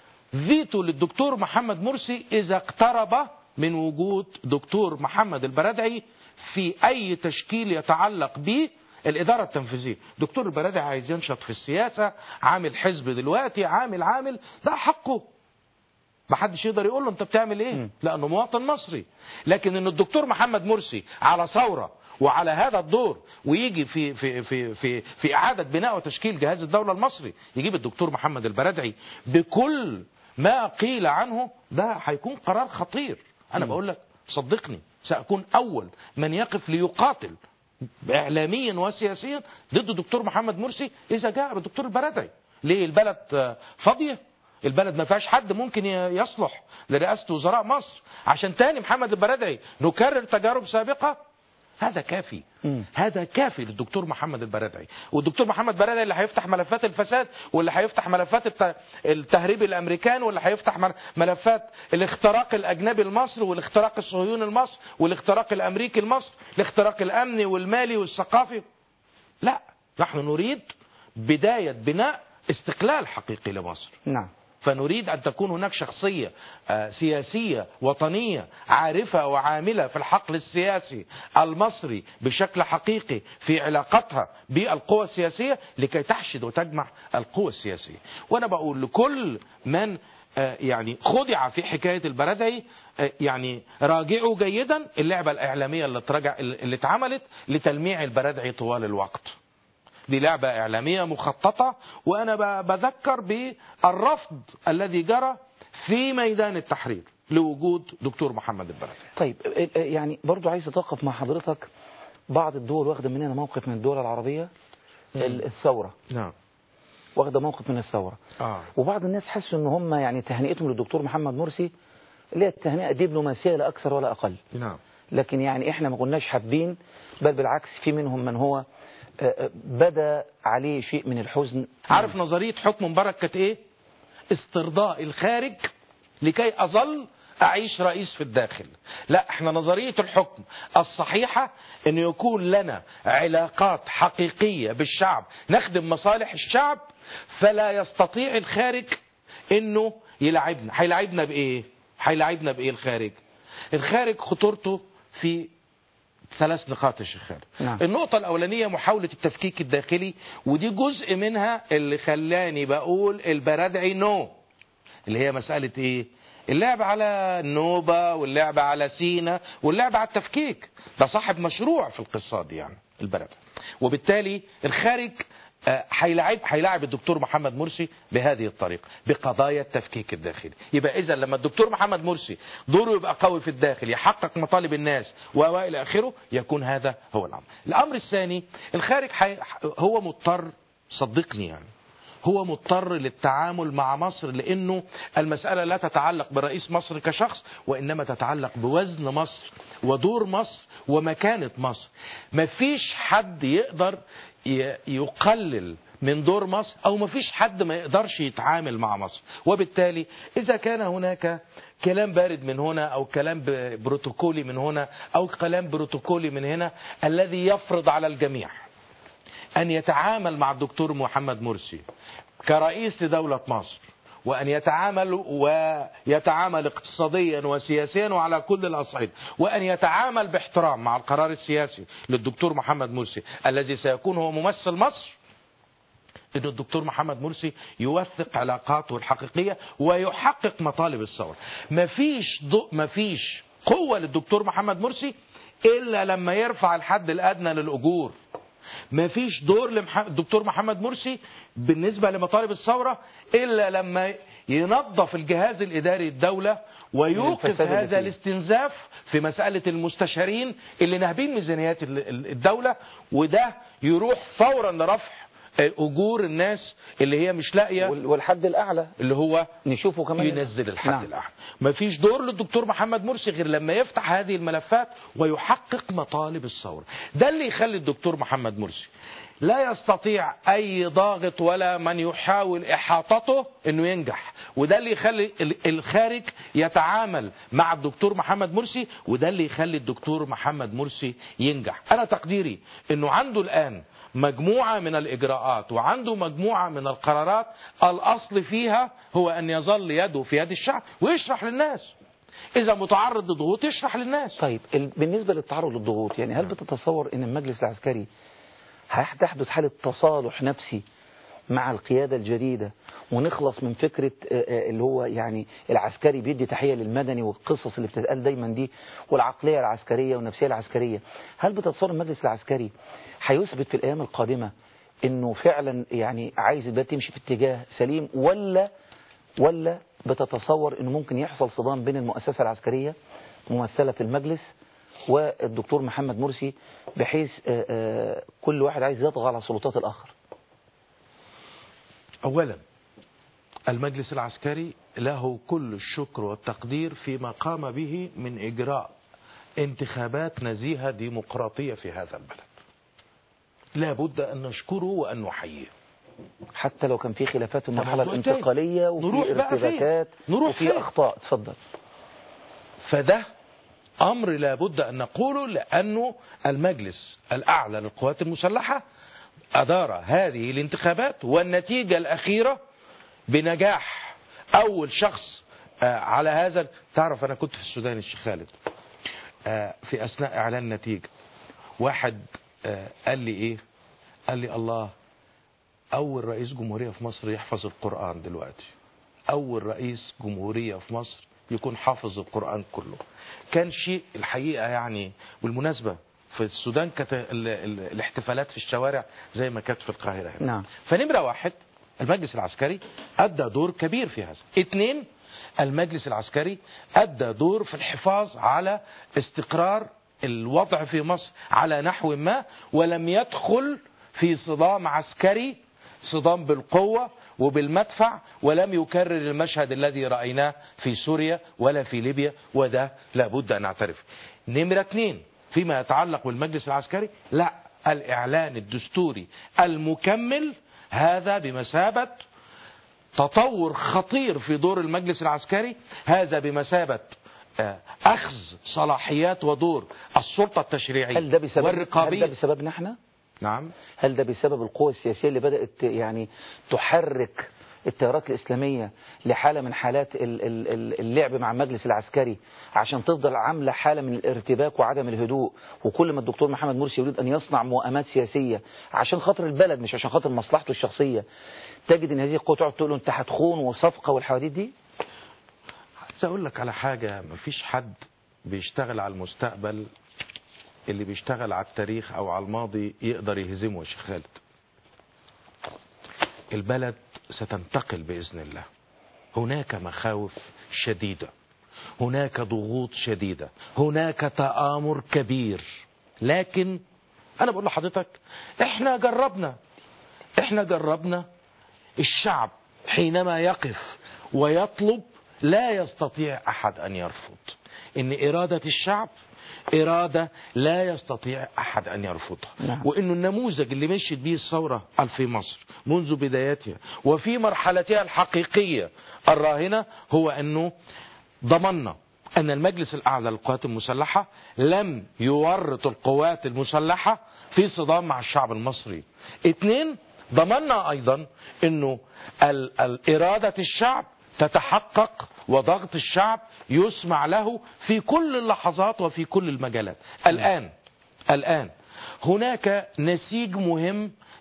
فيتو للدكتور محمد مرسي اذا اقترب من وجود دكتور محمد البرادعي في اي تشكيل يتعلق به الاداره التنفيذيه دكتور البرادعي عايز ينشط في السياسه عامل حزب دلوقتي عامل عامل ده حقه ما حدش يقدر يقول له انت بتعمل ايه لانه مواطن مصري لكن ان الدكتور محمد مرسي على ثوره وعلى هذا الدور ويجي في في في في في اعاده بناء وتشكيل جهاز الدوله المصري يجيب الدكتور محمد البرادعي بكل ما قيل عنه ده هيكون قرار خطير انا بقول لك صدقني ساكون اول من يقف ليقاتل اعلاميا وسياسيا ضد الدكتور محمد مرسي اذا جاء بالدكتور البرادعي ليه البلد آه، فاضيه البلد ما فيهاش حد ممكن ي- يصلح لرئاسه وزراء مصر عشان تاني محمد البرادعي نكرر تجارب سابقه هذا كافي هذا كافي للدكتور محمد البرادعي والدكتور محمد البرادعي اللي هيفتح ملفات الفساد واللي هيفتح ملفات الت- التهريب الامريكان واللي هيفتح مل- ملفات الاختراق الاجنبي لمصر والاختراق الصهيوني لمصر والاختراق الامريكي لمصر الاختراق الامني والمالي والثقافي لا نحن نريد بدايه بناء استقلال حقيقي لمصر نعم فنريد أن تكون هناك شخصية آه، سياسية وطنية عارفة وعاملة في الحقل السياسي المصري بشكل حقيقي في علاقتها بالقوى السياسية لكي تحشد وتجمع القوى السياسية وأنا بقول لكل من آه، يعني خدع في حكاية البرادعي آه، يعني راجعوا جيدا اللعبة الإعلامية اللي اترجع اللي اتعملت لتلميع البرادعي طوال الوقت دي لعبة إعلامية مخططة وأنا ب- بذكر بالرفض الذي جرى في ميدان التحرير لوجود دكتور محمد البرادعي طيب ال- ال- يعني برضو عايز اتوقف مع حضرتك بعض الدول واخده مننا موقف من الدول العربيه ال- الثوره نعم واخده موقف من الثوره آه. وبعض الناس حسوا ان هم يعني تهنئتهم للدكتور محمد مرسي اللي هي التهنئه دبلوماسيه لا اكثر ولا اقل نعم لكن يعني احنا ما كناش حابين بل بالعكس في منهم من هو آه، آه، بدا عليه شيء من الحزن عارف نظرية حكم مبارك كانت إيه؟ استرضاء الخارج لكي أظل أعيش رئيس في الداخل لا احنا نظرية الحكم الصحيحة أن يكون لنا علاقات حقيقية بالشعب نخدم مصالح الشعب فلا يستطيع الخارج أنه يلعبنا هيلعبنا بإيه؟ هيلعبنا بإيه الخارج؟ الخارج خطورته في ثلاث نقاط يا شيخ خالد نعم. النقطة الأولانية محاولة التفكيك الداخلي ودي جزء منها اللي خلاني بقول البرادعي نو اللي هي مسألة إيه؟ اللعب على النوبة واللعب على سينا واللعب على التفكيك ده صاحب مشروع في القصة دي يعني البرادعي وبالتالي الخارج آه، هيلاعب هيلاعب الدكتور محمد مرسي بهذه الطريقه بقضايا التفكيك الداخلي يبقى اذا لما الدكتور محمد مرسي دوره يبقى قوي في الداخل يحقق مطالب الناس والى اخره يكون هذا هو الامر الامر الثاني الخارج حي... هو مضطر صدقني يعني هو مضطر للتعامل مع مصر لانه المساله لا تتعلق برئيس مصر كشخص وانما تتعلق بوزن مصر ودور مصر ومكانه مصر مفيش حد يقدر ي- يقلل من دور مصر او مفيش حد ما يقدرش يتعامل مع مصر وبالتالي اذا كان هناك كلام بارد من هنا او كلام ب- بروتوكولي من هنا او كلام بروتوكولي من هنا الذي يفرض على الجميع أن يتعامل مع الدكتور محمد مرسي كرئيس لدولة مصر وأن يتعامل ويتعامل اقتصاديا وسياسيا وعلى كل الأصعدة وأن يتعامل باحترام مع القرار السياسي للدكتور محمد مرسي الذي سيكون هو ممثل مصر ان الدكتور محمد مرسي يوثق علاقاته الحقيقيه ويحقق مطالب الثوره مفيش ضوء مفيش قوه للدكتور محمد مرسي الا لما يرفع الحد الادنى للاجور مفيش دور للدكتور محمد مرسي بالنسبه لمطالب الثوره الا لما ينظف الجهاز الاداري الدوله ويوقف الفساد اللي هذا فيه. الاستنزاف في مساله المستشارين اللي ناهبين ميزانيات ال- ال- الدوله وده يروح فورا لرفع اجور الناس اللي هي مش لاقيه وال- والحد الاعلى اللي هو نشوفه كمان ينزل الحد نعم. الاعلى مفيش دور للدكتور محمد مرسي غير لما يفتح هذه الملفات ويحقق مطالب الثوره ده اللي يخلي الدكتور محمد مرسي لا يستطيع اي ضاغط ولا من يحاول احاطته انه ينجح وده اللي يخلي ال- الخارج يتعامل مع الدكتور محمد مرسي وده اللي يخلي الدكتور محمد مرسي ينجح انا تقديري انه عنده الان مجموعة من الإجراءات وعنده مجموعة من القرارات الأصل فيها هو أن يظل يده في يد الشعب ويشرح للناس إذا متعرض لضغوط يشرح للناس طيب ال- بالنسبة للتعرض للضغوط يعني هل بتتصور ان المجلس العسكري هتحدث حالة تصالح نفسي مع القيادة الجديدة ونخلص من فكرة آه، آه، اللي هو يعني العسكري بيدي تحية للمدني والقصص اللي بتتقال دايما دي والعقلية العسكرية والنفسية العسكرية هل بتتصور المجلس العسكري هيثبت في الأيام القادمة انه فعلا يعني عايز البلد تمشي في اتجاه سليم ولا ولا بتتصور انه ممكن يحصل صدام بين المؤسسة العسكرية ممثلة في المجلس والدكتور محمد مرسي بحيث آه، آه، كل واحد عايز يطغى على سلطات الآخر أولا المجلس العسكري له كل الشكر والتقدير فيما قام به من إجراء انتخابات نزيهة ديمقراطية في هذا البلد لا بد أن نشكره وأن نحييه حتى لو كان في خلافات في المرحلة موضوع تاني. الانتقالية نروح وفي بقى فين؟ ارتباكات نروح وفي فين؟ أخطاء اتفضل فده أمر لا بد أن نقوله لأنه المجلس الأعلى للقوات المسلحة أدار هذه الانتخابات والنتيجة الأخيرة بنجاح أول شخص آه، على هذا تعرف أنا كنت في السودان الشيخ خالد آه، في أثناء إعلان النتيجة واحد آه، قال لي إيه قال لي الله أول رئيس جمهورية في مصر يحفظ القرآن دلوقتي أول رئيس جمهورية في مصر يكون حافظ القرآن كله كان شيء الحقيقة يعني بالمناسبة في السودان كانت ال- ال- الاحتفالات في الشوارع زي ما كانت في القاهرة هنا. نعم فنمرة واحد المجلس العسكري أدى دور كبير في هذا اثنين المجلس العسكري أدى دور في الحفاظ على استقرار الوضع في مصر على نحو ما ولم يدخل في صدام عسكري صدام بالقوة وبالمدفع ولم يكرر المشهد الذي رأيناه في سوريا ولا في ليبيا وده لابد أن نعترف نمرة اثنين فيما يتعلق بالمجلس العسكري لا الإعلان الدستوري المكمل هذا بمثابة تطور خطير في دور المجلس العسكري هذا بمثابة آه، أخذ صلاحيات ودور السلطة التشريعية هل ده بسبب هل ده والرقابية بسببنا احنا نعم هل ده بسبب القوى السياسية اللي بدأت يعني تحرك التيارات الإسلامية لحالة من حالات ال- ال- ال- اللعب مع المجلس العسكري عشان تفضل عاملة حالة من الارتباك وعدم الهدوء وكل ما الدكتور محمد مرسي يريد أن يصنع موائمات سياسية عشان خاطر البلد مش عشان خاطر مصلحته الشخصية تجد أن هذه القوة تقعد تقول له أنت هتخون وصفقة والحواديت دي عايز أقول لك على حاجة مفيش حد بيشتغل على المستقبل اللي بيشتغل على التاريخ أو على الماضي يقدر يهزمه يا شيخ خالد البلد ستنتقل بإذن الله هناك مخاوف شديدة هناك ضغوط شديدة هناك تآمر كبير لكن أنا بقول لحضرتك إحنا جربنا إحنا جربنا الشعب حينما يقف ويطلب لا يستطيع أحد أن يرفض إن إرادة الشعب إرادة لا يستطيع أحد أن يرفضها نعم. وإنه النموذج اللي مشيت به الثورة في مصر منذ بدايتها وفي مرحلتها الحقيقية الراهنة هو أنه ضمننا أن المجلس الأعلى للقوات المسلحة لم يورط القوات المسلحة في صدام مع الشعب المصري اثنين ضمننا أيضا أنه ال- ال- إرادة الشعب تتحقق وضغط الشعب يسمع له في كل اللحظات وفي كل المجالات الآن الآن هناك نسيج مهم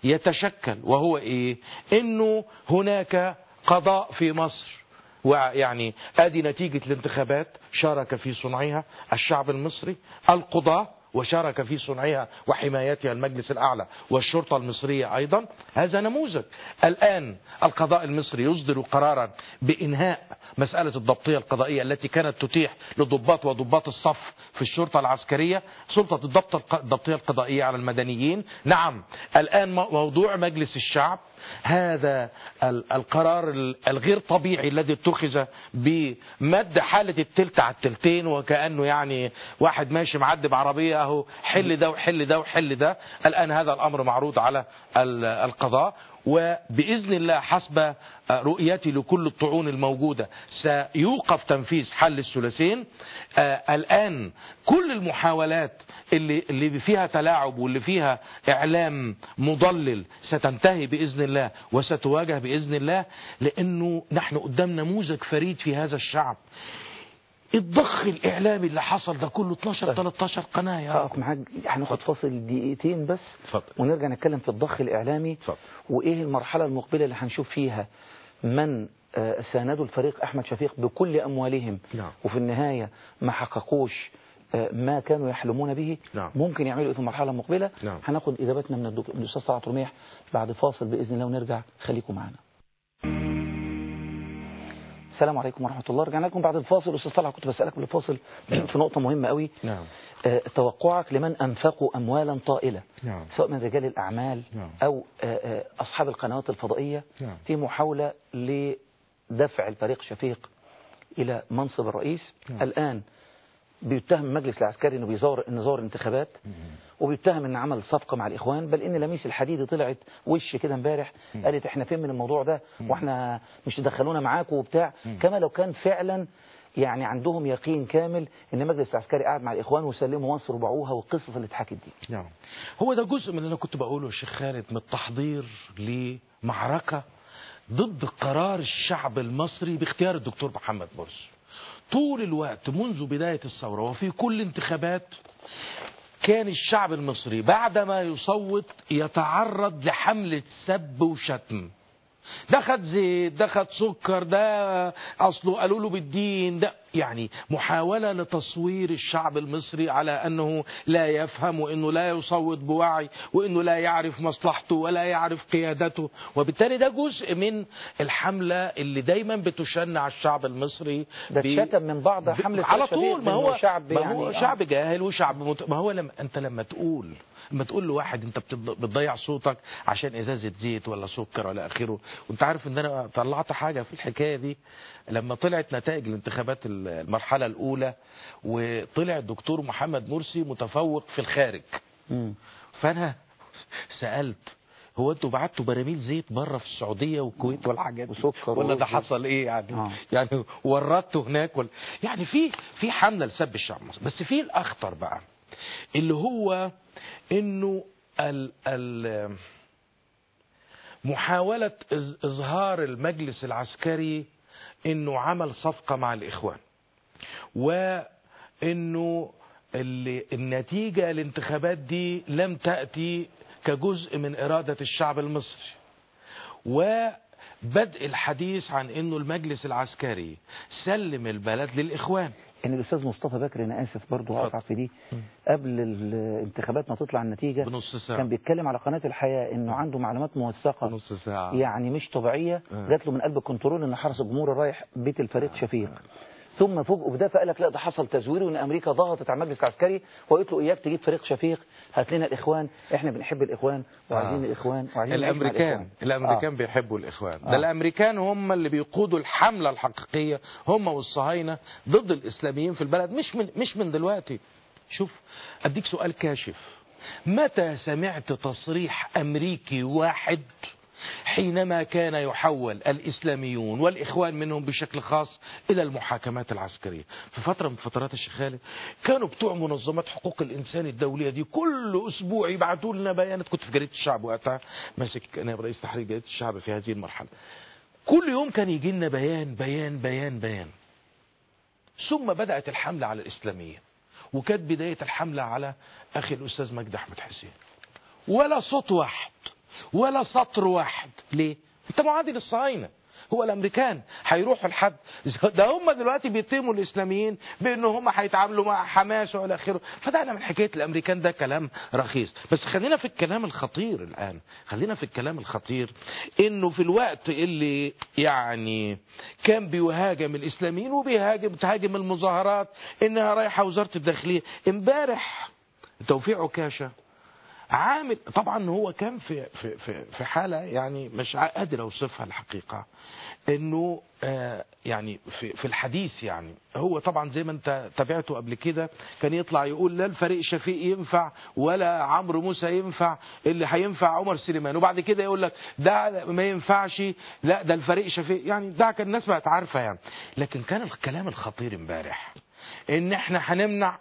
يتشكل وهو ايه انه هناك قضاء في مصر ويعني ادي نتيجة الانتخابات شارك في صنعها الشعب المصري القضاة وشارك في صنعها وحمايتها المجلس الأعلى والشرطة المصرية أيضا هذا نموذج الآن القضاء المصري يصدر قرارا بإنهاء مسألة الضبطية القضائية التي كانت تتيح لضباط وضباط الصف في الشرطة العسكرية سلطة الضبط الق- الضبطية القضائية على المدنيين نعم الآن مو- موضوع مجلس الشعب هذا ال- القرار ال- الغير طبيعي الذي اتخذ بمد حالة التلت على التلتين وكأنه يعني واحد ماشي معدي بعربية اهو حل ده وحل ده وحل ده الآن هذا الأمر معروض على ال- القضاء وبإذن الله حسب رؤيتي لكل الطعون الموجودة سيوقف تنفيذ حل الثلاثين آه، الآن كل المحاولات اللي, اللي فيها تلاعب واللي فيها إعلام مضلل ستنتهي بإذن الله وستواجه بإذن الله لأنه نحن قدام نموذج فريد في هذا الشعب الضخ الإعلامي اللي حصل ده كله 12 13 قناة يا هقف معاك هناخد فاصل دقيقتين بس اتفضل ونرجع نتكلم في الضخ الإعلامي اتفضل. وإيه المرحلة المقبلة اللي هنشوف فيها من آه، ساندوا الفريق أحمد شفيق بكل أموالهم نعم. وفي النهاية ما حققوش آه، ما كانوا يحلمون به نعم. ممكن يعملوا إيه في المرحلة المقبلة نعم. هناخد إجابتنا من الدك- من الأستاذ طلعت رميح بعد فاصل بإذن الله ونرجع خليكم معنا السلام عليكم ورحمة الله رجعنا لكم بعد الفاصل أستاذ طلعت كنت بسألك قبل الفاصل في نقطة مهمة قوي نعم آه، توقعك لمن أنفقوا أموالا طائلة نعم سواء من رجال الأعمال نعم. أو آه، آه، أصحاب القنوات الفضائية نعم. في محاولة لدفع الفريق شفيق إلى منصب الرئيس نعم. الآن بيتهم المجلس العسكري انه بيزور انه زور انتخابات وبيتهم ان عمل صفقه مع الاخوان بل ان لميس الحديدي طلعت وش كده امبارح قالت احنا فين من الموضوع ده واحنا مش تدخلونا معاكم وبتاع كما لو كان فعلا يعني عندهم يقين كامل ان المجلس العسكري قاعد مع الاخوان وسلموا مصر وباعوها والقصص اللي اتحكت دي نعم هو ده جزء من اللي انا كنت بقوله يا شيخ خالد من التحضير لمعركة ضد قرار الشعب المصري باختيار الدكتور محمد مرسي طول الوقت منذ بداية الثورة وفي كل انتخابات كان الشعب المصري بعدما يصوت يتعرض لحملة سب وشتم ده خد زيت ده خد سكر ده اصله قالوا له بالدين ده يعني محاولة لتصوير الشعب المصري على انه لا يفهم وانه لا يصوت بوعي وانه لا يعرف مصلحته ولا يعرف قيادته وبالتالي ده جزء من الحملة اللي دايما بتشن على الشعب المصري ده ب- اتشتم من بعض ب- حملة على شفيق طول ما بأنه هو شعب ما يعني هو آه. شعب جاهل وشعب مت... ما هو لما انت لما تقول لما تقول لواحد انت بتض- بتضيع صوتك عشان ازازه زيت ولا سكر ولا اخره وانت عارف ان انا طلعت حاجه في الحكايه دي لما طلعت نتائج الانتخابات المرحله الاولى وطلع الدكتور محمد مرسي متفوق في الخارج مم. فانا سالت هو انتوا بعتوا براميل زيت بره في السعوديه والكويت والحاجات دي وسكر ولا ده ورز. حصل ايه يعني آه. يعني وردته هناك ولا يعني في في حمله لسب الشعب المصري بس في الاخطر بقى اللي هو انه ال ال محاولة إظ- إظهار المجلس العسكري إنه عمل صفقة مع الإخوان وإنه اللي النتيجة الانتخابات دي لم تأتي كجزء من إرادة الشعب المصري وبدء الحديث عن إنه المجلس العسكري سلم البلد للإخوان ان الاستاذ مصطفى بكر انا اسف برضه هقطع في دي قبل الانتخابات ما تطلع النتيجه بنص ساعة كان بيتكلم على قناه الحياه انه عنده معلومات موثقه بنص ساعة يعني مش طبيعيه آه. جات له من قلب الكنترول ان حرس الجمهور رايح بيت الفريق شفيق ثم فوجئوا بده فقال لك لا ده حصل تزوير وان امريكا ضغطت على المجلس العسكري وقالت له اياك تجيب فريق شفيق هات لنا الاخوان احنا بنحب الاخوان وعايزين آه. الاخوان وعايزين نعيش مع الامريكان الإخوان. الامريكان بيحبوا الاخوان آه. ده الامريكان هم اللي بيقودوا الحمله الحقيقيه هم والصهاينه ضد الاسلاميين في البلد مش من مش من دلوقتي شوف اديك سؤال كاشف متى سمعت تصريح امريكي واحد حينما كان يحول الإسلاميون والإخوان منهم بشكل خاص إلى المحاكمات العسكريه في فترة من فترات الشيخ خالد كانوا بتوع منظمات حقوق الإنسان الدولية دي كل أسبوع يبعتوا لنا بيانات كنت في جريدة الشعب وقتها ماسك نائب رئيس تحرير جريدة الشعب في هذه المرحلة كل يوم كان يجي لنا بيان بيان بيان بيان ثم بدأت الحملة على الإسلامية وكانت بداية الحملة على أخي الأستاذ مجدي أحمد حسين ولا صوت واحد ولا سطر واحد ليه انت معادي للصهاينه هو الامريكان هيروحوا لحد ده هم دلوقتي بيتهموا الاسلاميين بان هم هيتعاملوا مع حماس والى اخره فدعنا من حكايه الامريكان ده كلام رخيص بس خلينا في الكلام الخطير الان خلينا في الكلام الخطير انه في الوقت اللي يعني كان بيهاجم الاسلاميين وبيهاجم بتهاجم المظاهرات انها رايحه وزاره الداخليه امبارح توفيق عكاشه عامل طبعا هو كان في في في في حاله يعني مش قادر اوصفها الحقيقه انه آه يعني في في الحديث يعني هو طبعا زي ما انت تابعته قبل كده كان يطلع يقول لا الفريق شفيق ينفع ولا عمرو موسى ينفع اللي هينفع عمر سليمان وبعد كده يقول لك ده ما ينفعش لا ده الفريق شفيق يعني ده كان الناس بقت عارفه يعني لكن كان الكلام الخطير امبارح ان احنا هنمنع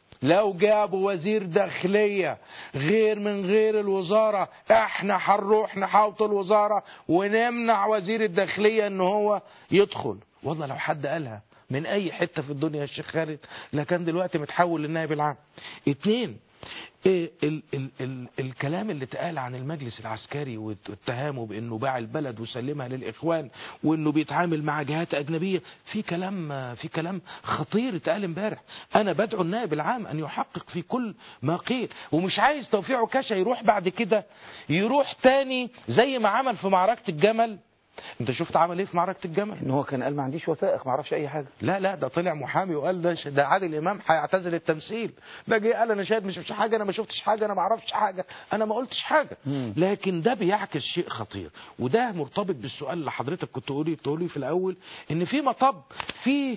لو جابوا وزير داخلية غير من غير الوزارة احنا هنروح نحاوط الوزارة ونمنع وزير الداخلية ان هو يدخل والله لو حد قالها من اي حتة في الدنيا يا شيخ خالد لكان دلوقتي متحول للنائب العام اتنين إيه ال ال ال الكلام اللي اتقال عن المجلس العسكري واتهامه بانه باع البلد وسلمها للاخوان وانه بيتعامل مع جهات اجنبيه في كلام في كلام خطير اتقال امبارح انا بدعو النائب العام ان يحقق في كل ما قيل ومش عايز توفيق عكاشه يروح بعد كده يروح تاني زي ما عمل في معركه الجمل انت شفت عمل ايه في معركه الجمل ان هو كان قال ما عنديش وثائق ما اعرفش اي حاجه لا لا ده طلع محامي وقال ده ده عادل امام هيعتزل التمثيل ده جه قال انا شاهد مش مش حاجه انا ما شفتش حاجه انا ما اعرفش حاجه انا ما قلتش حاجه مم. لكن ده بيعكس شيء خطير وده مرتبط بالسؤال اللي حضرتك كنت تقولي تقولي في الاول ان في مطب في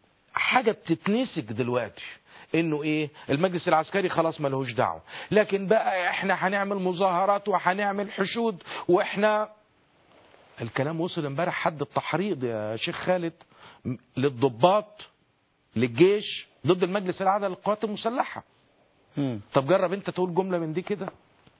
حاجه بتتنسك دلوقتي انه ايه المجلس العسكري خلاص ملهوش دعوه لكن بقى احنا هنعمل مظاهرات وهنعمل حشود واحنا الكلام وصل امبارح حد التحريض يا شيخ خالد م- للضباط للجيش ضد المجلس الاعلى للقوات المسلحه مم. طب جرب انت تقول جمله من دي كده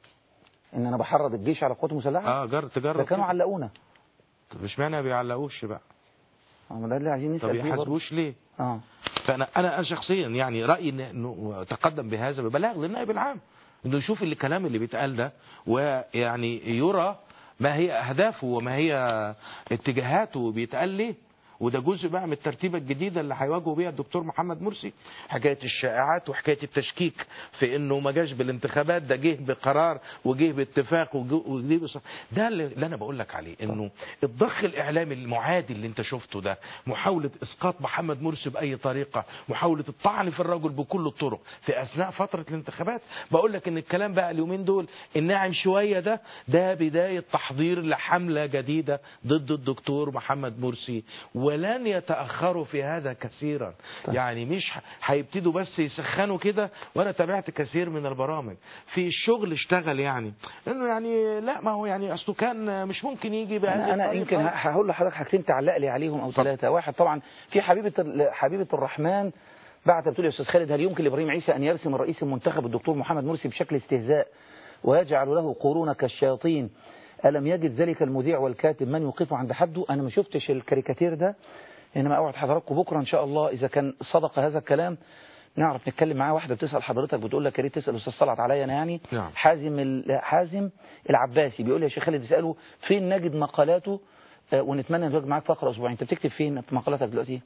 ان انا بحرض الجيش على القوات المسلحه اه جرب تجرب ده كانوا كده. علقونا طب اشمعنى ما بيعلقوش بقى آه، ده اللي عايزين طب نسال فيه برضه. يحاسبوش ليه اه فانا انا انا شخصيا يعني رايي إن- انه تقدم بهذا ببلاغ للنائب العام انه يشوف الكلام اللي بيتقال ده ويعني يرى ما هي اهدافه وما هي اتجاهاته بيتقال ليه وده جزء بقى من الترتيبه الجديده اللي هيواجهوا بيها الدكتور محمد مرسي حكايه الشائعات وحكايه التشكيك في انه ما جاش بالانتخابات ده جه بقرار وجه باتفاق وجه وجه بص... ده اللي اللي انا بقول لك عليه انه الضخ الاعلامي المعادي اللي انت شفته ده محاوله اسقاط محمد مرسي باي طريقه محاوله الطعن في الرجل بكل الطرق في اثناء فتره الانتخابات بقول لك ان الكلام بقى اليومين دول الناعم شويه ده ده بدايه تحضير لحمله جديده ضد الدكتور محمد مرسي ولن يتاخروا في هذا كثيرا يعني مش ه- هيبتدوا بس يسخنوا كده وانا تابعت كثير من البرامج في الشغل اشتغل يعني انه يعني لا ما هو يعني اصله كان مش ممكن يجي بهذه انا انا الطريقة. يمكن ه- هقول لحضرتك حاجتين تعلق لي عليهم او ثلاثه واحد طبعا في حبيبه ال- حبيبه الرحمن بعد بتقول يا استاذ خالد هل يمكن لابراهيم عيسى ان يرسم الرئيس المنتخب الدكتور محمد مرسي بشكل استهزاء ويجعل له قرون كالشياطين الم يجد ذلك المذيع والكاتب من يوقفه عند حده انا ما شفتش الكاريكاتير ده انما اوعد حضراتكم بكره ان شاء الله اذا كان صدق هذا الكلام نعرف نتكلم معاه واحده بتسال حضرتك بتقول لك يا ريت تسال الاستاذ طلعت عليا انا يعني نعم. حازم ال- حازم العباسي بيقول لي يا شيخ خالد اساله فين نجد مقالاته آه، ونتمنى نتواجد معاك فقره اسبوعين انت بتكتب فين في مقالاتك دلوقتي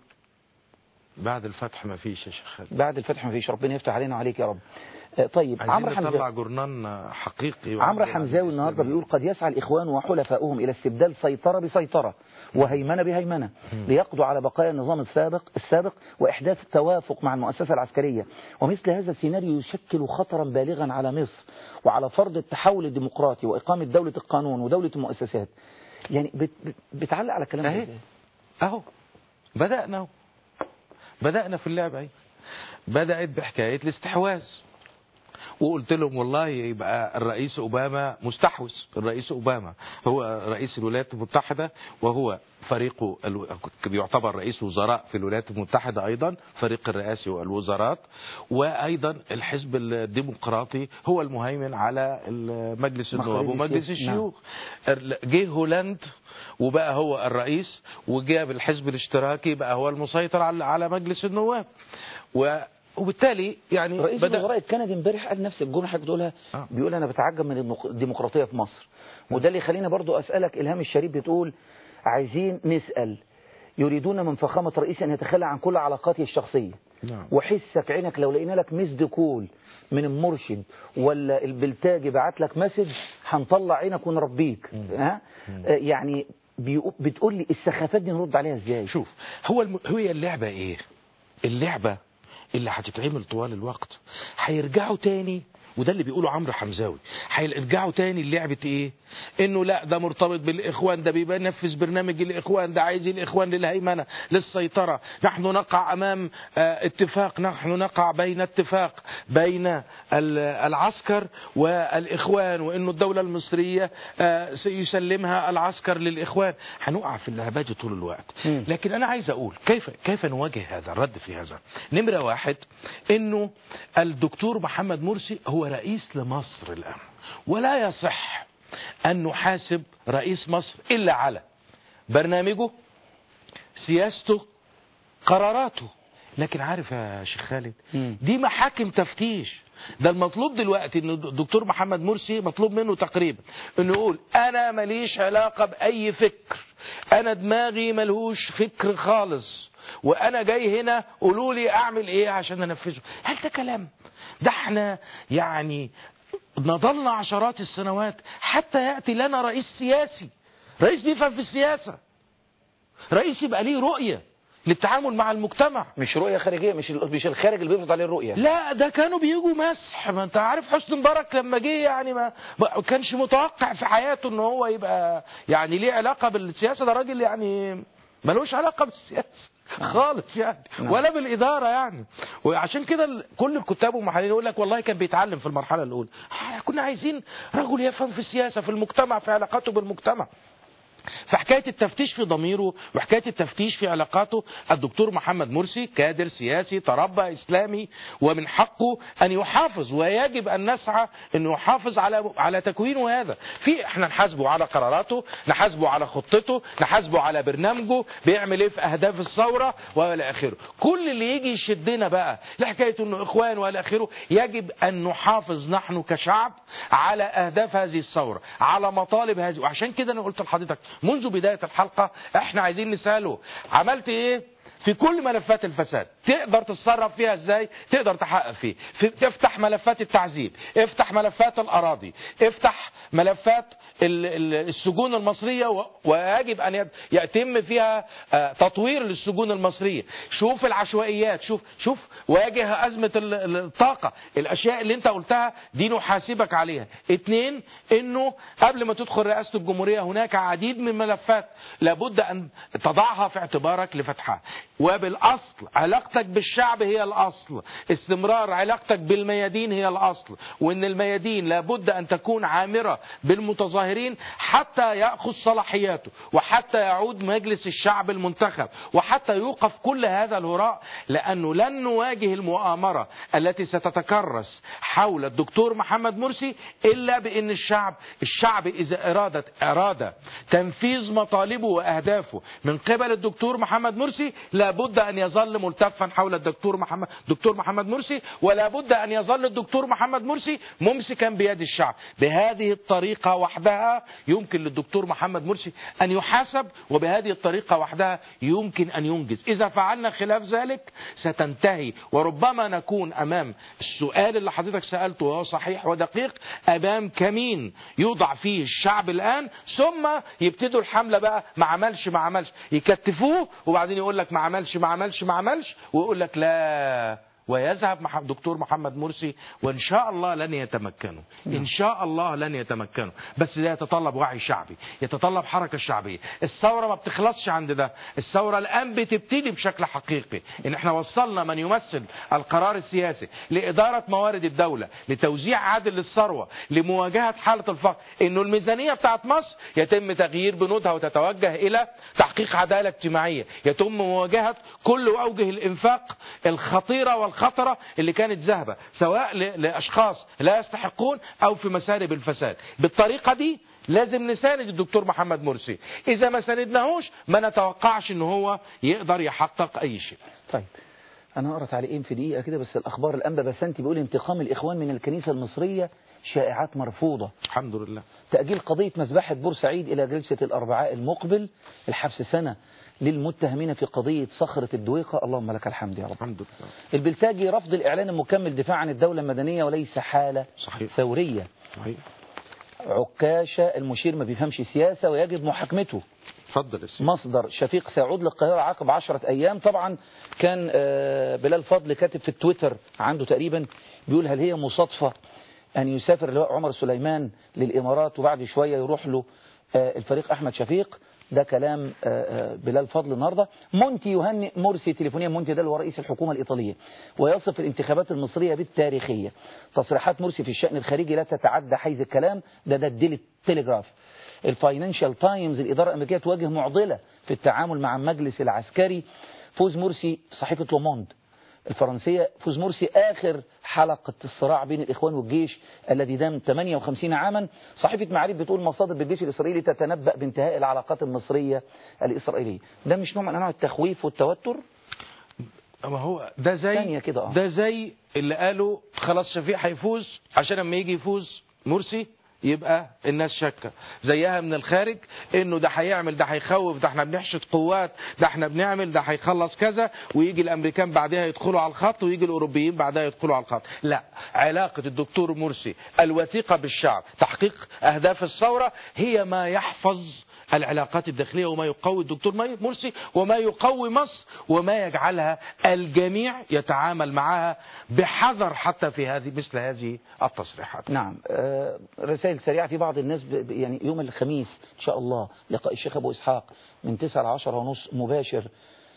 بعد الفتح ما فيش يا شيخ خالد بعد الفتح ما فيش ربنا يفتح علينا وعليك يا رب آه، طيب عمرو عايزين نطلع حمزاوي جورنان حقيقي عمرو وعادل حمزاوي عن النهارده الإسلاميين. بيقول قد يسعى الاخوان وحلفاؤهم الى استبدال سيطره بسيطره وهيمنه بهيمنه ليقضوا على بقايا النظام السابق السابق واحداث توافق مع المؤسسه العسكريه ومثل هذا السيناريو يشكل خطرا بالغا على مصر وعلى فرض التحول الديمقراطي واقامه دوله القانون ودوله المؤسسات يعني بت بت بتعلق على الكلام ده أهي. ازاي؟ اهو بدأنا اهو بدأنا في اللعبة اهي بدأت بحكاية الاستحواذ وقلت لهم والله يبقى الرئيس أوباما مستحوذ الرئيس أوباما هو رئيس الولايات المتحدة وهو فريقه الو- بيعتبر رئيس وزراء في الولايات المتحدة أيضا فريق الرئاسي والوزارات وأيضا الحزب الديمقراطي هو المهيمن على مجلس النواب مخرج ومجلس السياسي. نعم. الشيوخ جه هولاند وبقى هو الرئيس وجاب الحزب الاشتراكي بقى هو المسيطر على على مجلس النواب وبالتالي يعني رئيس بدأ الوزراء الكندي امبارح قال نفس الجمله حضرتك بتقولها آه. بيقول انا بتعجب من الديمق- الديمقراطيه في مصر وده اللي يخليني برضو اسالك الهام الشريف بتقول عايزين نسال يريدون من فخامه رئيس ان يتخلى عن كل علاقاته الشخصيه نعم. وحسك عينك لو لقينا لك مسد كول من المرشد ولا البلتاجي بعت لك مسج هنطلع عينك ونربيك ها آه، يعني بيقو- بتقول لي السخافات دي نرد عليها ازاي شوف هو الم... هي اللعبة ايه اللعبة اللي هتتعمل طوال الوقت هيرجعوا تاني وده اللي بيقوله عمرو حمزاوي هيرجعوا تاني لعبة ايه انه لا ده مرتبط بالاخوان ده بيبقى نفذ برنامج الاخوان ده عايز الاخوان للهيمنة للسيطرة نحن نقع امام آه، اتفاق نحن نقع بين اتفاق بين ال- العسكر والاخوان وانه الدولة المصرية آه، سيسلمها العسكر للاخوان هنقع في اللعبة دي طول الوقت مم. لكن انا عايز اقول كيف كيف نواجه هذا الرد في هذا نمرة واحد انه الدكتور محمد مرسي هو رئيس لمصر الان ولا يصح ان نحاسب رئيس مصر الا على برنامجه سياسته قراراته لكن عارف يا شيخ خالد مم. دي محاكم تفتيش ده المطلوب دلوقتي ان الدكتور محمد مرسي مطلوب منه تقريبا انه يقول انا ماليش علاقة باي فكر انا دماغي ملهوش فكر خالص وانا جاي هنا قولوا لي اعمل ايه عشان انفذه هل ده كلام ده احنا يعني نضلنا عشرات السنوات حتى يأتي لنا رئيس سياسي رئيس بيفهم في السياسة رئيس يبقى ليه رؤية للتعامل مع المجتمع مش رؤيه خارجيه مش ال- مش الخارج اللي بيفرض عليه الرؤيه لا ده كانوا بيجوا مسح ما انت عارف حسني مبارك لما جه يعني ما ما كانش متوقع في حياته ان هو يبقى يعني ليه علاقه بالسياسه ده راجل يعني ملوش علاقه بالسياسه خالص يعني ولا بالاداره يعني وعشان كده ال- كل الكتاب والمحللين يقول لك والله كان بيتعلم في المرحله الاولى آه، كنا عايزين رجل يفهم في السياسه في المجتمع في علاقاته بالمجتمع فحكاية التفتيش في ضميره وحكاية التفتيش في علاقاته الدكتور محمد مرسي كادر سياسي تربى إسلامي ومن حقه أن يحافظ ويجب أن نسعى أن يحافظ على على تكوينه هذا في احنا نحاسبه على قراراته نحاسبه على خطته نحاسبه على برنامجه بيعمل ايه في أهداف الثورة والى آخره كل اللي يجي يشدنا بقى لحكاية أنه إخوان والى آخره يجب أن نحافظ نحن كشعب على أهداف هذه الثورة على مطالب هذه وعشان كده أنا قلت لحضرتك منذ بداية الحلقة احنا عايزين نسأله عملت ايه في كل ملفات الفساد تقدر تتصرف فيها ازاي تقدر تحقق فيه في تفتح ملفات التعذيب افتح ملفات الاراضي افتح ملفات ال- ال- السجون المصرية و- ويجب ان يت- يتم فيها آه، تطوير للسجون المصرية شوف العشوائيات شوف شوف واجه ازمة ال- ال- الطاقة الاشياء اللي انت قلتها دي نحاسبك عليها اتنين انه قبل ما تدخل رئاسة الجمهورية هناك عديد من ملفات لابد ان تضعها في اعتبارك لفتحها وبالاصل علاقتك بالشعب هي الاصل استمرار علاقتك بالميادين هي الاصل وان الميادين لابد ان تكون عامرة بالمتظاهرين حتى يأخذ صلاحياته وحتى يعود مجلس الشعب المنتخب وحتى يوقف كل هذا الهراء لأنه لن نواجه المؤامرة التي ستتكرس حول الدكتور محمد مرسي إلا بأن الشعب الشعب إذا أرادت أراد تنفيذ مطالبه وأهدافه من قبل الدكتور محمد مرسي لابد أن يظل ملتفا حول الدكتور محمد دكتور محمد مرسي ولا بد أن يظل الدكتور محمد مرسي ممسكا بيد الشعب بهذه الطريقة وحدها يمكن للدكتور محمد مرسي أن يحاسب وبهذه الطريقة وحدها يمكن أن ينجز إذا فعلنا خلاف ذلك ستنتهي وربما نكون أمام السؤال اللي حضرتك سألته وهو صحيح ودقيق أمام كمين يوضع فيه الشعب الآن ثم يبتدوا الحملة بقى ما عملش ما عملش يكتفوه وبعدين يقول لك ما عملش ما عملش ما عملش ويقول لك لا ويذهب مع دكتور محمد مرسي وان شاء الله لن يتمكنوا ان شاء الله لن يتمكنوا بس ده يتطلب وعي شعبي يتطلب حركه شعبيه الثوره ما بتخلصش عند ده الثوره الان بتبتدي بشكل حقيقي ان احنا وصلنا من يمثل القرار السياسي لاداره موارد الدوله لتوزيع عادل للثروه لمواجهه حاله الفقر انه الميزانيه بتاعت مصر يتم تغيير بنودها وتتوجه الى تحقيق عداله اجتماعيه يتم مواجهه كل اوجه الانفاق الخطيره والخطره اللي كانت ذاهبه سواء ل- لاشخاص لا يستحقون او في مسارب الفساد بالطريقه دي لازم نساند الدكتور محمد مرسي اذا ما ساندناهوش ما نتوقعش ان هو يقدر يحقق اي شيء طيب انا قرأت تعليقين في دقيقة كده بس الاخبار الانبا بسنتي بيقول انتقام الاخوان من الكنيسة المصرية شائعات مرفوضة الحمد لله تأجيل قضية مذبحة بورسعيد إلى جلسة الأربعاء المقبل الحبس سنة للمتهمين في قضية صخرة الدويقة اللهم لك الحمد يا رب الحمد لله البلتاجي رفض الإعلان المكمل دفاع عن الدولة المدنية وليس حالة صحيح ثورية صحيح عكاشة المشير ما بيفهمش سياسة ويجب محاكمته اتفضل يا سيدي مصدر شفيق سيعود للقاهرة عقب عشرة أيام طبعا كان آه، بلال فضل كاتب في التويتر عنده تقريبا بيقول هل هي مصادفة أن يسافر اللواء عمر سليمان للإمارات وبعد شوية يروح له آه، الفريق أحمد شفيق ده كلام آه، آه، بلال فضل النهاردة مونتي يهنئ مرسي تليفونيا مونتي ده اللي هو رئيس الحكومة الإيطالية ويصف الانتخابات المصرية بالتاريخية تصريحات مرسي في الشأن الخارجي لا تتعدى حيز الكلام ده ده الديلي تيليجراف الفاينانشال تايمز الإدارة الأمريكية تواجه معضلة في التعامل مع المجلس العسكري فوز مرسي صحيفة لوموند الفرنسية فوز مرسي آخر حلقة الصراع بين الإخوان والجيش الذي دام 58 عاما صحيفة معارف بتقول مصادر بالجيش الإسرائيلي تتنبأ بانتهاء العلاقات المصرية الإسرائيلية ده مش نوع من أنواع التخويف والتوتر ما هو ده زي ثانية كده اه ده زي اللي قالوا خلاص شفيق هيفوز عشان لما يجي يفوز مرسي يبقى الناس شاكه زيها من الخارج انه ده هيعمل ده هيخوف ده احنا بنحشد قوات ده احنا بنعمل ده هيخلص كذا ويجي الامريكان بعدها يدخلوا على الخط ويجي الاوروبيين بعدها يدخلوا على الخط لا علاقه الدكتور مرسي الوثيقه بالشعب تحقيق اهداف الثوره هي ما يحفظ العلاقات الداخلية وما يقوي الدكتور مي- مرسي وما يقوي مصر وما يجعلها الجميع يتعامل معها بحذر حتى في هذه مثل هذه التصريحات نعم آه، رسائل سريعة في بعض الناس ب- ب- يعني يوم الخميس إن شاء الله لقاء الشيخ أبو إسحاق من 9 ل 10 ونص مباشر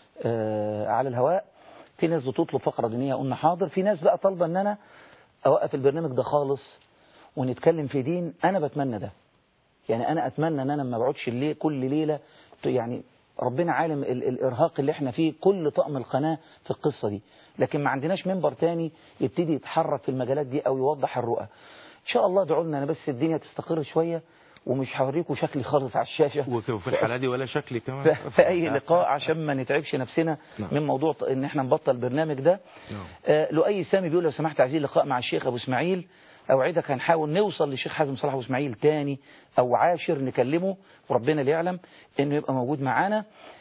آه، على الهواء في ناس بتطلب فقرة دينية قلنا حاضر في ناس بقى طالبة أن أنا أوقف البرنامج ده خالص ونتكلم في دين أنا بتمنى ده يعني أنا أتمنى أن أنا ما بقعدش الليل كل ليلة يعني ربنا عالم ال الإرهاق اللي احنا فيه كل طقم القناة في القصة دي لكن ما عندناش منبر تاني يبتدي يتحرك في المجالات دي أو يوضح الرؤى إن شاء الله ادعوا لنا أنا بس الدنيا تستقر شوية ومش هوريكم شكلي خالص على الشاشة وفي الحالة دي ولا شكلي كمان في- في أي لقاء عشان ما نتعبش نفسنا نعم. من موضوع ط- إن احنا نبطل البرنامج ده نعم. آه، لؤي سامي بيقول لو سمحت عايزين لقاء مع الشيخ أبو إسماعيل أوعدك هنحاول نوصل للشيخ حازم صلاح أبو إسماعيل تاني أو عاشر نكلمه وربنا اللي يعلم إنه يبقى موجود معانا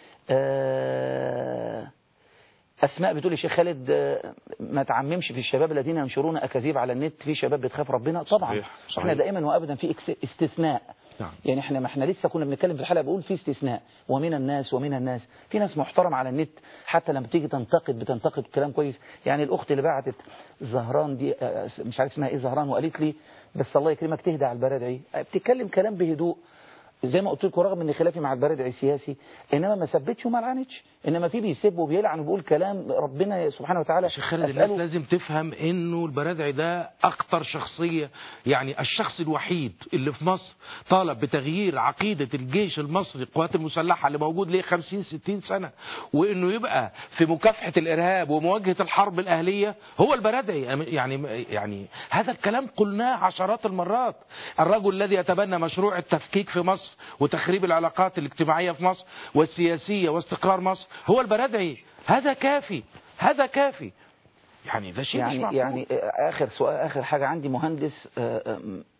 آه، أسماء بتقول يا شيخ خالد آه، ما تعممش في الشباب الذين ينشرون أكاذيب على النت في شباب بتخاف ربنا طبعا صحيح، صحيح. احنا دائما وأبدا في إكس- استثناء نعم. يعني احنا ما احنا لسه كنا بنتكلم في الحلقه بقول في استثناء ومن الناس ومن الناس في ناس محترم على النت حتى لما تيجي تنتقد بتنتقد كلام كويس يعني الاخت اللي بعتت زهران دي اه، مش عارف اسمها ايه زهران وقالت لي بس الله يكرمك تهدى على البرادعي اه، بتتكلم كلام بهدوء زي ما قلت لكم رغم ان خلافي مع البرادعي سياسي انما ما سبتش وما لعنتش انما في بيسب وبيلعن وبيقول كلام ربنا سبحانه وتعالى شيخ خالد الناس لازم تفهم انه البرادعي ده اخطر شخصية يعني الشخص الوحيد اللي في مصر طالب بتغيير عقيدة الجيش المصري القوات المسلحة اللي موجود ليه 50 60 سنة وانه يبقى في مكافحة الارهاب ومواجهة الحرب الاهلية هو البرادعي يعني يعني هذا الكلام قلناه عشرات المرات الرجل الذي يتبنى مشروع التفكيك في مصر وتخريب العلاقات الاجتماعية في مصر والسياسية واستقرار مصر هو البرادعي هذا كافي هذا كافي يعني ده شيء مش يعني معقول. يعني اخر سؤال اخر حاجه عندي مهندس آه، آه،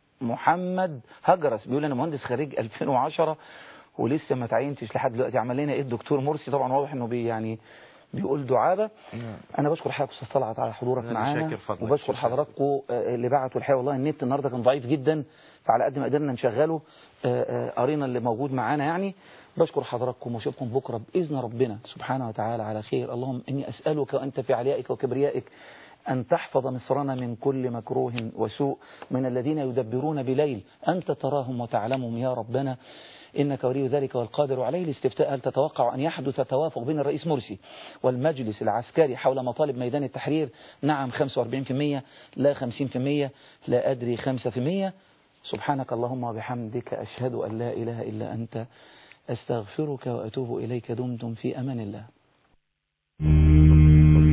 محمد هجرس بيقول انا مهندس خريج 2010 ولسه ما تعينتش لحد دلوقتي عمل لنا ايه الدكتور مرسي طبعا واضح انه بي يعني بيقول دعابه نعم. انا بشكر حضرتك استاذ طلعت على حضورك أنا معانا شاكر فضلك. وبشكر شكرا. حضراتكم آه، اللي بعتوا الحقيقه والله النت النهارده كان ضعيف جدا فعلى قد ما قدرنا نشغله آه، آه، قرينا اللي موجود معانا يعني بشكر حضراتكم واشوفكم بكره باذن ربنا سبحانه وتعالى على خير اللهم اني اسالك وانت في عليائك وكبريائك أن تحفظ مصرنا من كل مكروه وسوء من الذين يدبرون بليل أنت تراهم وتعلمهم يا ربنا إنك ولي ذلك والقادر عليه الاستفتاء هل تتوقع أن يحدث توافق بين الرئيس مرسي والمجلس العسكري حول مطالب ميدان التحرير نعم 45% لا 50% لا أدري 5% سبحانك اللهم وبحمدك أشهد أن لا إله إلا أنت أستغفرك وأتوب إليك دمتم في أمان الله